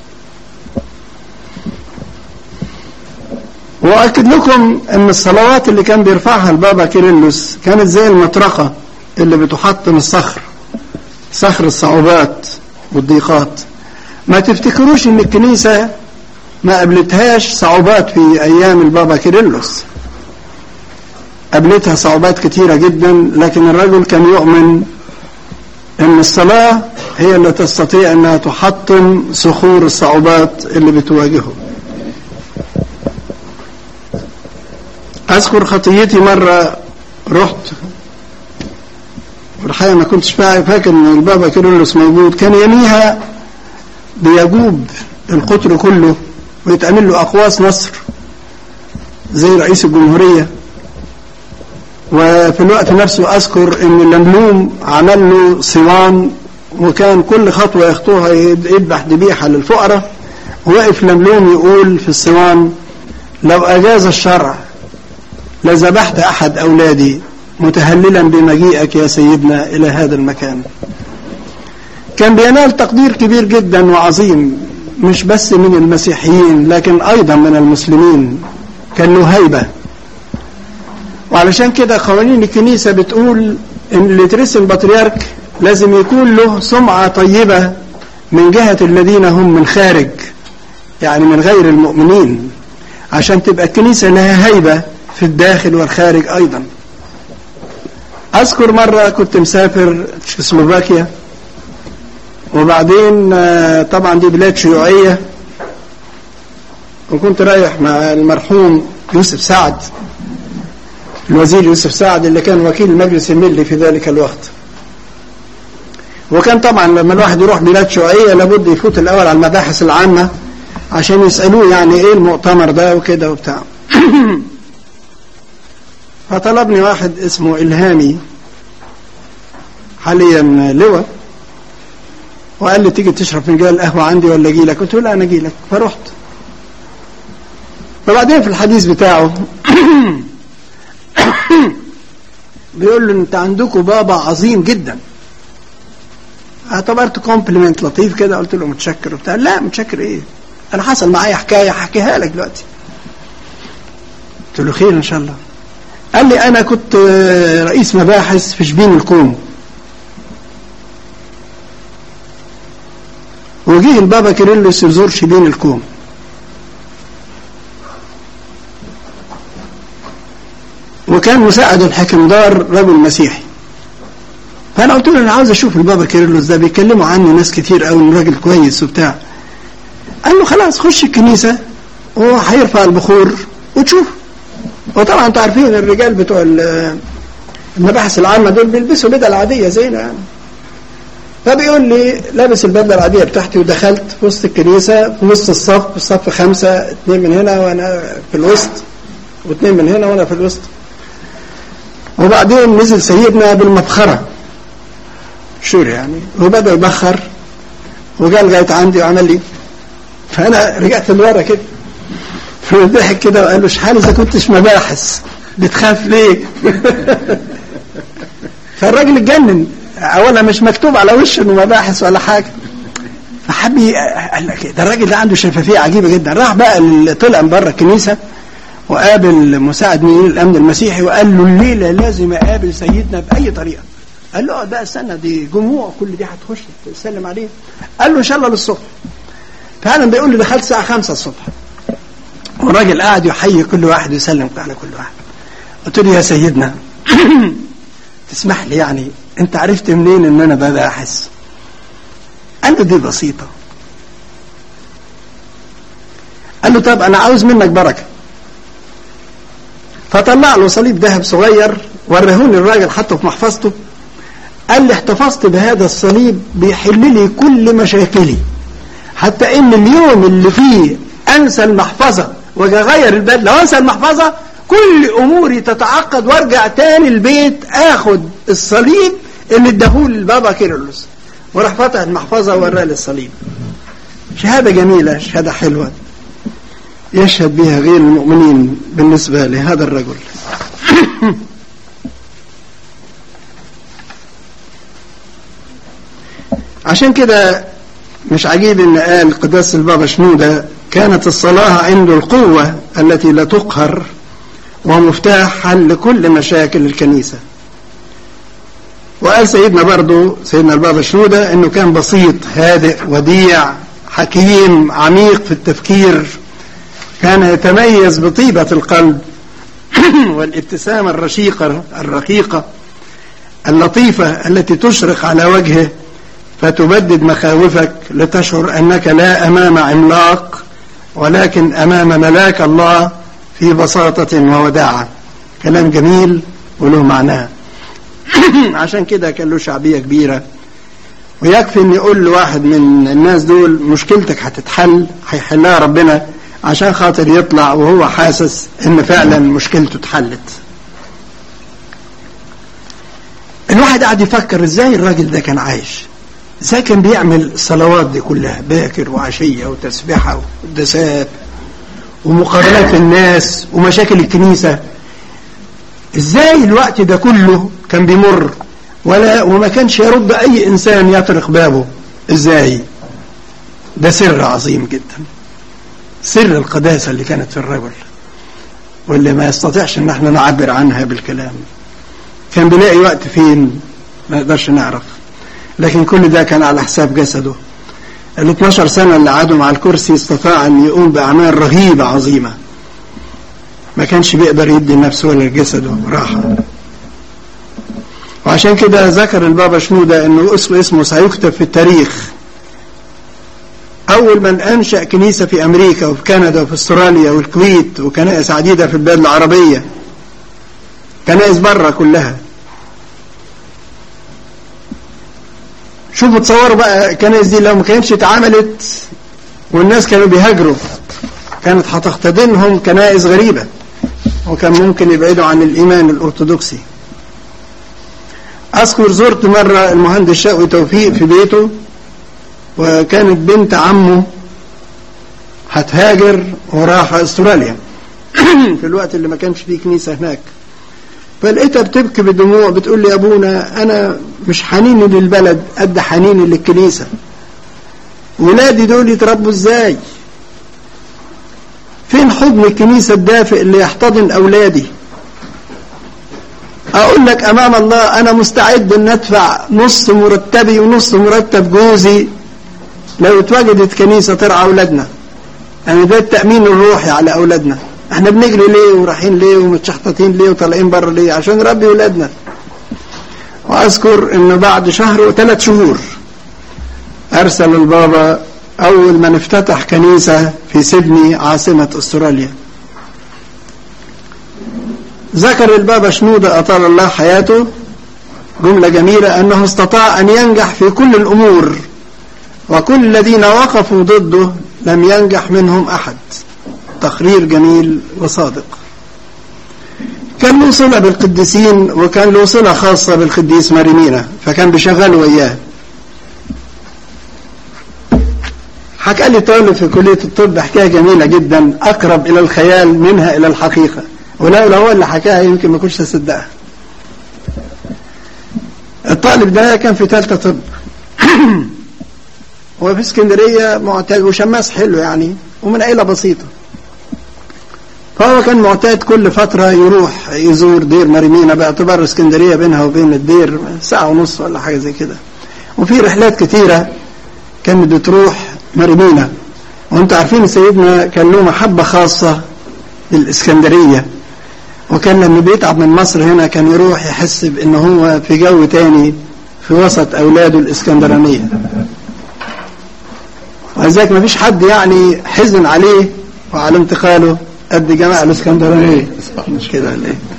وأكد لكم أن الصلوات اللي كان بيرفعها البابا كيرلس كانت زي المطرقة اللي بتحط من الصخر صخر الصعوبات والضيقات ما تفتكروش ان الكنيسة ما قابلتهاش صعوبات في ايام البابا كيرلس قابلتها صعوبات كتيرة جدا لكن الرجل كان يؤمن ان الصلاة هي اللي تستطيع انها تحطم صخور الصعوبات اللي بتواجهه اذكر خطيتي مرة رحت والحقيقة ما كنتش فاكر ان البابا كيرلس موجود كان يميها بيجوب القطر كله ويتعمل له اقواس نصر زي رئيس الجمهورية وفي الوقت نفسه أذكر أن اللملوم عمل له صوان وكان كل خطوة يخطوها يذبح ذبيحة للفقراء وقف لملوم يقول في الصوان لو أجاز الشرع لذبحت أحد أولادي متهللا بمجيئك يا سيدنا إلى هذا المكان كان بينال تقدير كبير جدا وعظيم مش بس من المسيحيين لكن أيضا من المسلمين كان له هيبة وعلشان كده قوانين الكنيسة بتقول ان اللي يترسم بطريرك لازم يكون له سمعة طيبة من جهة الذين هم من خارج يعني من غير المؤمنين عشان تبقى الكنيسة لها هيبة في الداخل والخارج أيضا أذكر مرة كنت مسافر في سلوفاكيا وبعدين طبعا دي بلاد شيوعية وكنت رايح مع المرحوم يوسف سعد الوزير يوسف سعد اللي كان وكيل المجلس الملي في ذلك الوقت وكان طبعا لما الواحد يروح بلاد شيوعية لابد يفوت الأول على المباحث العامة عشان يسألوه يعني ايه المؤتمر ده وكده وبتاع فطلبني واحد اسمه إلهامي حاليا لواء وقال لي تيجي تشرب فنجان قهوة عندي ولا اجي لك قلت له لا انا اجي لك فرحت فبعدين في الحديث بتاعه بيقول له انت عندكم بابا عظيم جدا اعتبرت كومبلمنت لطيف كده قلت له متشكر وبتاع لا متشكر ايه انا حصل معايا حكايه هحكيها لك دلوقتي قلت له خير ان شاء الله قال لي انا كنت رئيس مباحث في شبين الكون وجه البابا كيرلس يزور شبين الكون وكان مساعد الحكمدار رجل مسيحي فانا قلت له انا عاوز اشوف البابا كيرلس ده بيتكلموا عنه ناس كتير قوي انه راجل كويس وبتاع قال له خلاص خش الكنيسه وهيرفع البخور وتشوف وطبعا انتوا عارفين الرجال بتوع المباحث العامه دول بيلبسوا بدل عاديه زينا يعني فبيقول لي لابس البدله العاديه بتاعتي ودخلت في وسط الكنيسه في وسط الصف الصف خمسه اثنين من هنا وانا في الوسط واثنين من هنا وانا في الوسط وبعدين نزل سيدنا بالمبخره شور يعني وبدا يبخر وجا لغايه عندي وعمل لي فانا رجعت لورا كده فضحك كده وقال له شحال اذا كنتش مباحث بتخاف ليه؟ فالراجل اتجنن اولا مش مكتوب على وشه انه مباحث ولا حاجه فحب قال لك ده الراجل ده عنده شفافيه عجيبه جدا راح بقى طلع من بره الكنيسه وقابل مساعد مدير الامن المسيحي وقال له الليله لازم اقابل سيدنا باي طريقه قال له بقى استنى دي جموع كل دي هتخش تسلم عليه قال له ان شاء الله للصبح فعلا بيقول لي دخلت الساعه 5 الصبح والراجل قاعد يحيي كل واحد ويسلم على كل واحد قلت له يا سيدنا تسمح لي يعني انت عرفت منين ان انا بباحث قال له دي بسيطه قال له طب انا عاوز منك بركه فطلع له صليب ذهب صغير ورهوني الراجل حطه في محفظته قال لي احتفظت بهذا الصليب بيحل لي كل مشاكلي حتى ان اليوم اللي فيه انسى المحفظه واجي اغير البدله وانسى المحفظه كل اموري تتعقد وارجع تاني البيت اخد الصليب اللي اداهولي البابا كيرلس وراح فتح المحفظه ووراه لي الصليب شهاده جميله شهاده حلوه يشهد بها غير المؤمنين بالنسبه لهذا الرجل عشان كده مش عجيب ان قال قداس البابا شنودة كانت الصلاة عنده القوة التي لا تقهر ومفتاح حل لكل مشاكل الكنيسة وقال سيدنا برضو سيدنا البابا شنودة انه كان بسيط هادئ وديع حكيم عميق في التفكير كان يتميز بطيبة القلب والابتسامة الرشيقة الرقيقة اللطيفة التي تشرق على وجهه فتبدد مخاوفك لتشعر أنك لا أمام عملاق ولكن أمام ملاك الله في بساطة ووداعة كلام جميل وله معناه عشان كده كان له شعبية كبيرة ويكفي ان يقول لواحد من الناس دول مشكلتك هتتحل هيحلها ربنا عشان خاطر يطلع وهو حاسس ان فعلا مشكلته اتحلت الواحد قاعد يفكر ازاي الراجل ده كان عايش ازاي كان بيعمل الصلوات دي كلها باكر وعشية وتسبيحة وقداسات ومقارنات الناس ومشاكل الكنيسة ازاي الوقت ده كله كان بيمر ولا وما كانش يرد اي انسان يطرق بابه ازاي ده سر عظيم جدا سر القداسة اللي كانت في الرجل واللي ما يستطيعش ان احنا نعبر عنها بالكلام كان بيلاقي وقت فين ما نقدرش نعرف لكن كل ده كان على حساب جسده ال 12 سنة اللي قعدوا مع الكرسي استطاع ان يقوم بأعمال رهيبة عظيمة ما كانش بيقدر يدي لنفسه ولا لجسده راحة وعشان كده ذكر البابا شنودة انه اسمه اسمه سيكتب في التاريخ اول من انشأ كنيسة في امريكا وفي كندا وفي استراليا والكويت وكنائس عديدة في البلاد العربية كنائس بره كلها شوفوا تصوروا بقى الكنائس دي لو ما كانتش اتعملت والناس كانوا بيهاجروا كانت هتختدنهم كنائس غريبة وكان ممكن يبعدوا عن الإيمان الأرثوذكسي أذكر زرت مرة المهندس شاوي توفيق في بيته وكانت بنت عمه هتهاجر وراح استراليا في الوقت اللي ما كانش فيه كنيسة هناك فلقيتها بتبكي بدموع بتقول لي يا ابونا انا مش حنيني للبلد قد حنيني للكنيسة ولادي دول يتربوا ازاي فين حضن الكنيسة الدافئ اللي يحتضن اولادي اقول لك امام الله انا مستعد ان ادفع نص مرتبي ونص مرتب جوزي لو اتوجدت كنيسة ترعى اولادنا يعني ده التأمين الروحي على اولادنا احنا بنجري ليه ورايحين ليه ومتشحططين ليه وطالعين بره ليه عشان نربي ولادنا واذكر انه بعد شهر وثلاث شهور ارسل البابا اول من افتتح كنيسة في سيدني عاصمة استراليا ذكر البابا شنودة أطال الله حياته جملة جميلة أنه استطاع أن ينجح في كل الأمور وكل الذين وقفوا ضده لم ينجح منهم أحد تقرير جميل وصادق كان له صلة بالقديسين وكان له صلة خاصة بالقديس مارينينا فكان بيشغله وياه حكى لي طالب في كلية الطب حكاية جميلة جدا أقرب إلى الخيال منها إلى الحقيقة ولو لو هو اللي حكاها يمكن ما كنتش أصدقها الطالب ده كان في ثالثة طب هو في اسكندرية معتاد وشماس حلو يعني ومن عيلة بسيطة فهو كان معتاد كل فترة يروح يزور دير مريمينا باعتبار اسكندرية بينها وبين الدير ساعة ونص ولا حاجة زي كده وفي رحلات كتيرة كانت بتروح مريمينا وانتم عارفين سيدنا كان له محبة خاصة للإسكندرية وكان لما بيتعب من مصر هنا كان يروح يحس بأن هو في جو تاني في وسط أولاده الإسكندرانية ولذلك ما فيش حد يعني حزن عليه وعلى انتقاله قد جماعة الإسكندرانية مش كده ولا ايه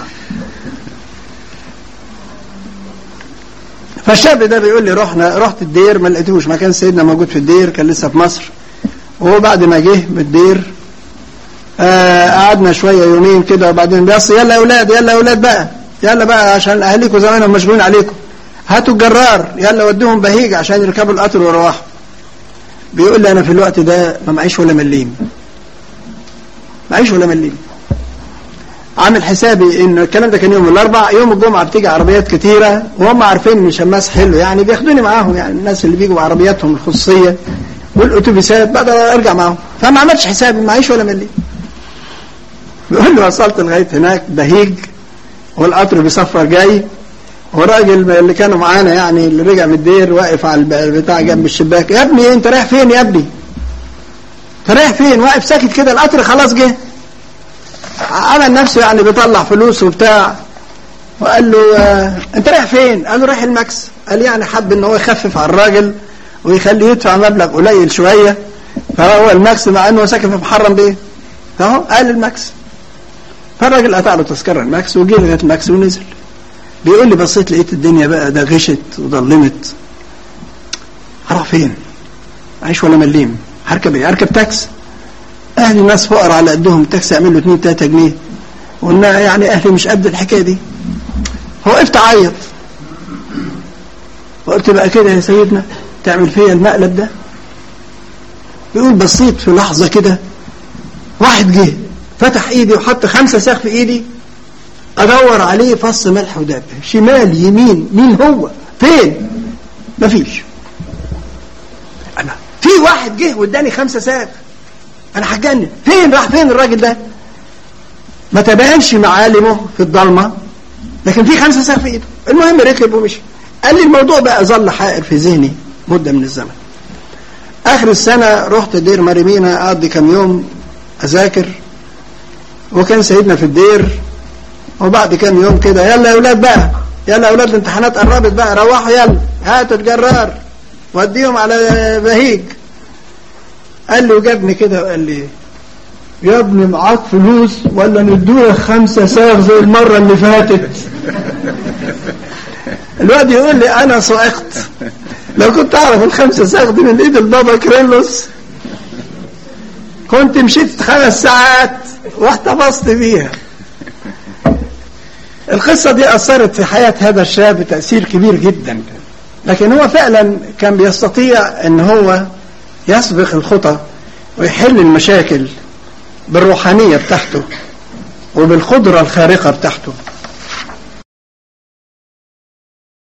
فالشاب ده بيقول لي رحنا رحت الدير ما لقيتوش ما كان سيدنا موجود في الدير كان لسه في مصر وهو بعد ما جه بالدير آه قعدنا شوية يومين كده وبعدين بس يلا يا اولاد يلا يا اولاد بقى يلا بقى عشان اهاليكم زمانهم مشغولين عليكم هاتوا الجرار يلا ودوهم بهيج عشان يركبوا القطر ويروحوا بيقول لي انا في الوقت ده ما معيش ولا مليم معيش ولا مليم عامل حسابي ان الكلام ده كان يوم الاربع يوم الجمعه بتيجي عربيات كتيره وهم عارفين ان شماس حلو يعني بياخدوني معاهم يعني الناس اللي بيجوا بعربياتهم الخصوصيه والاتوبيسات بقدر ارجع معاهم فما عملتش حسابي معيش ولا مليم بيقول لي وصلت لغايه هناك بهيج والقطر بيصفر جاي والراجل اللي كانوا معانا يعني اللي رجع من الدير واقف على البتاع جنب الشباك يا ابني انت رايح فين يا ابني انت رايح فين واقف ساكت كده القطر خلاص جه عمل نفسه يعني بيطلع فلوس وبتاع وقال له آه انت رايح فين قال له رايح الماكس قال يعني حب ان هو يخفف على الراجل ويخليه يدفع مبلغ قليل شويه فهو الماكس مع انه ساكن في محرم بيه فهو قال الماكس فالراجل قطع له تذكره الماكس وجه لغايه الماكس ونزل بيقول لي بصيت لقيت الدنيا بقى ده غشت وضلمت هروح فين؟ عيش ولا مليم هركب ايه؟ هركب تاكس اهلي ناس فقراء على قدهم التاكسي يعمل له 2 3 جنيه وقلنا يعني اهلي مش قد الحكايه دي فوقفت اعيط وقلت بقى كده يا سيدنا تعمل فيا المقلب ده بيقول بصيت في لحظه كده واحد جه فتح ايدي وحط خمسه ساخ في ايدي ادور عليه فص ملح ودب شمال يمين مين هو فين مفيش انا في واحد جه واداني خمسه ساخ انا هتجنن فين راح فين الراجل ده ما تبانش معالمه في الضلمه لكن في خمسه ساخ في ايده المهم ركب ومشي قال لي الموضوع بقى ظل حائر في ذهني مده من الزمن اخر السنه رحت دير مريمينا اقضي كام يوم اذاكر وكان سيدنا في الدير وبعد كام يوم كده يلا يا اولاد بقى يلا يا اولاد الامتحانات قربت بقى روحوا يلا هاتوا الجرار وديهم على بهيج قال لي وجابني كده وقال لي يا ابني معاك فلوس ولا ندوك خمسة ساغ زي المرة اللي فاتت الواد يقول لي انا صعقت لو كنت اعرف الخمسة ساغ دي من ايد البابا كريلوس كنت مشيت خمس ساعات واحتفظت بيها القصة دي أثرت في حياة هذا الشاب تأثير كبير جدا لكن هو فعلا كان بيستطيع أن هو يسبق الخطى ويحل المشاكل بالروحانية بتاعته وبالقدرة الخارقة بتاعته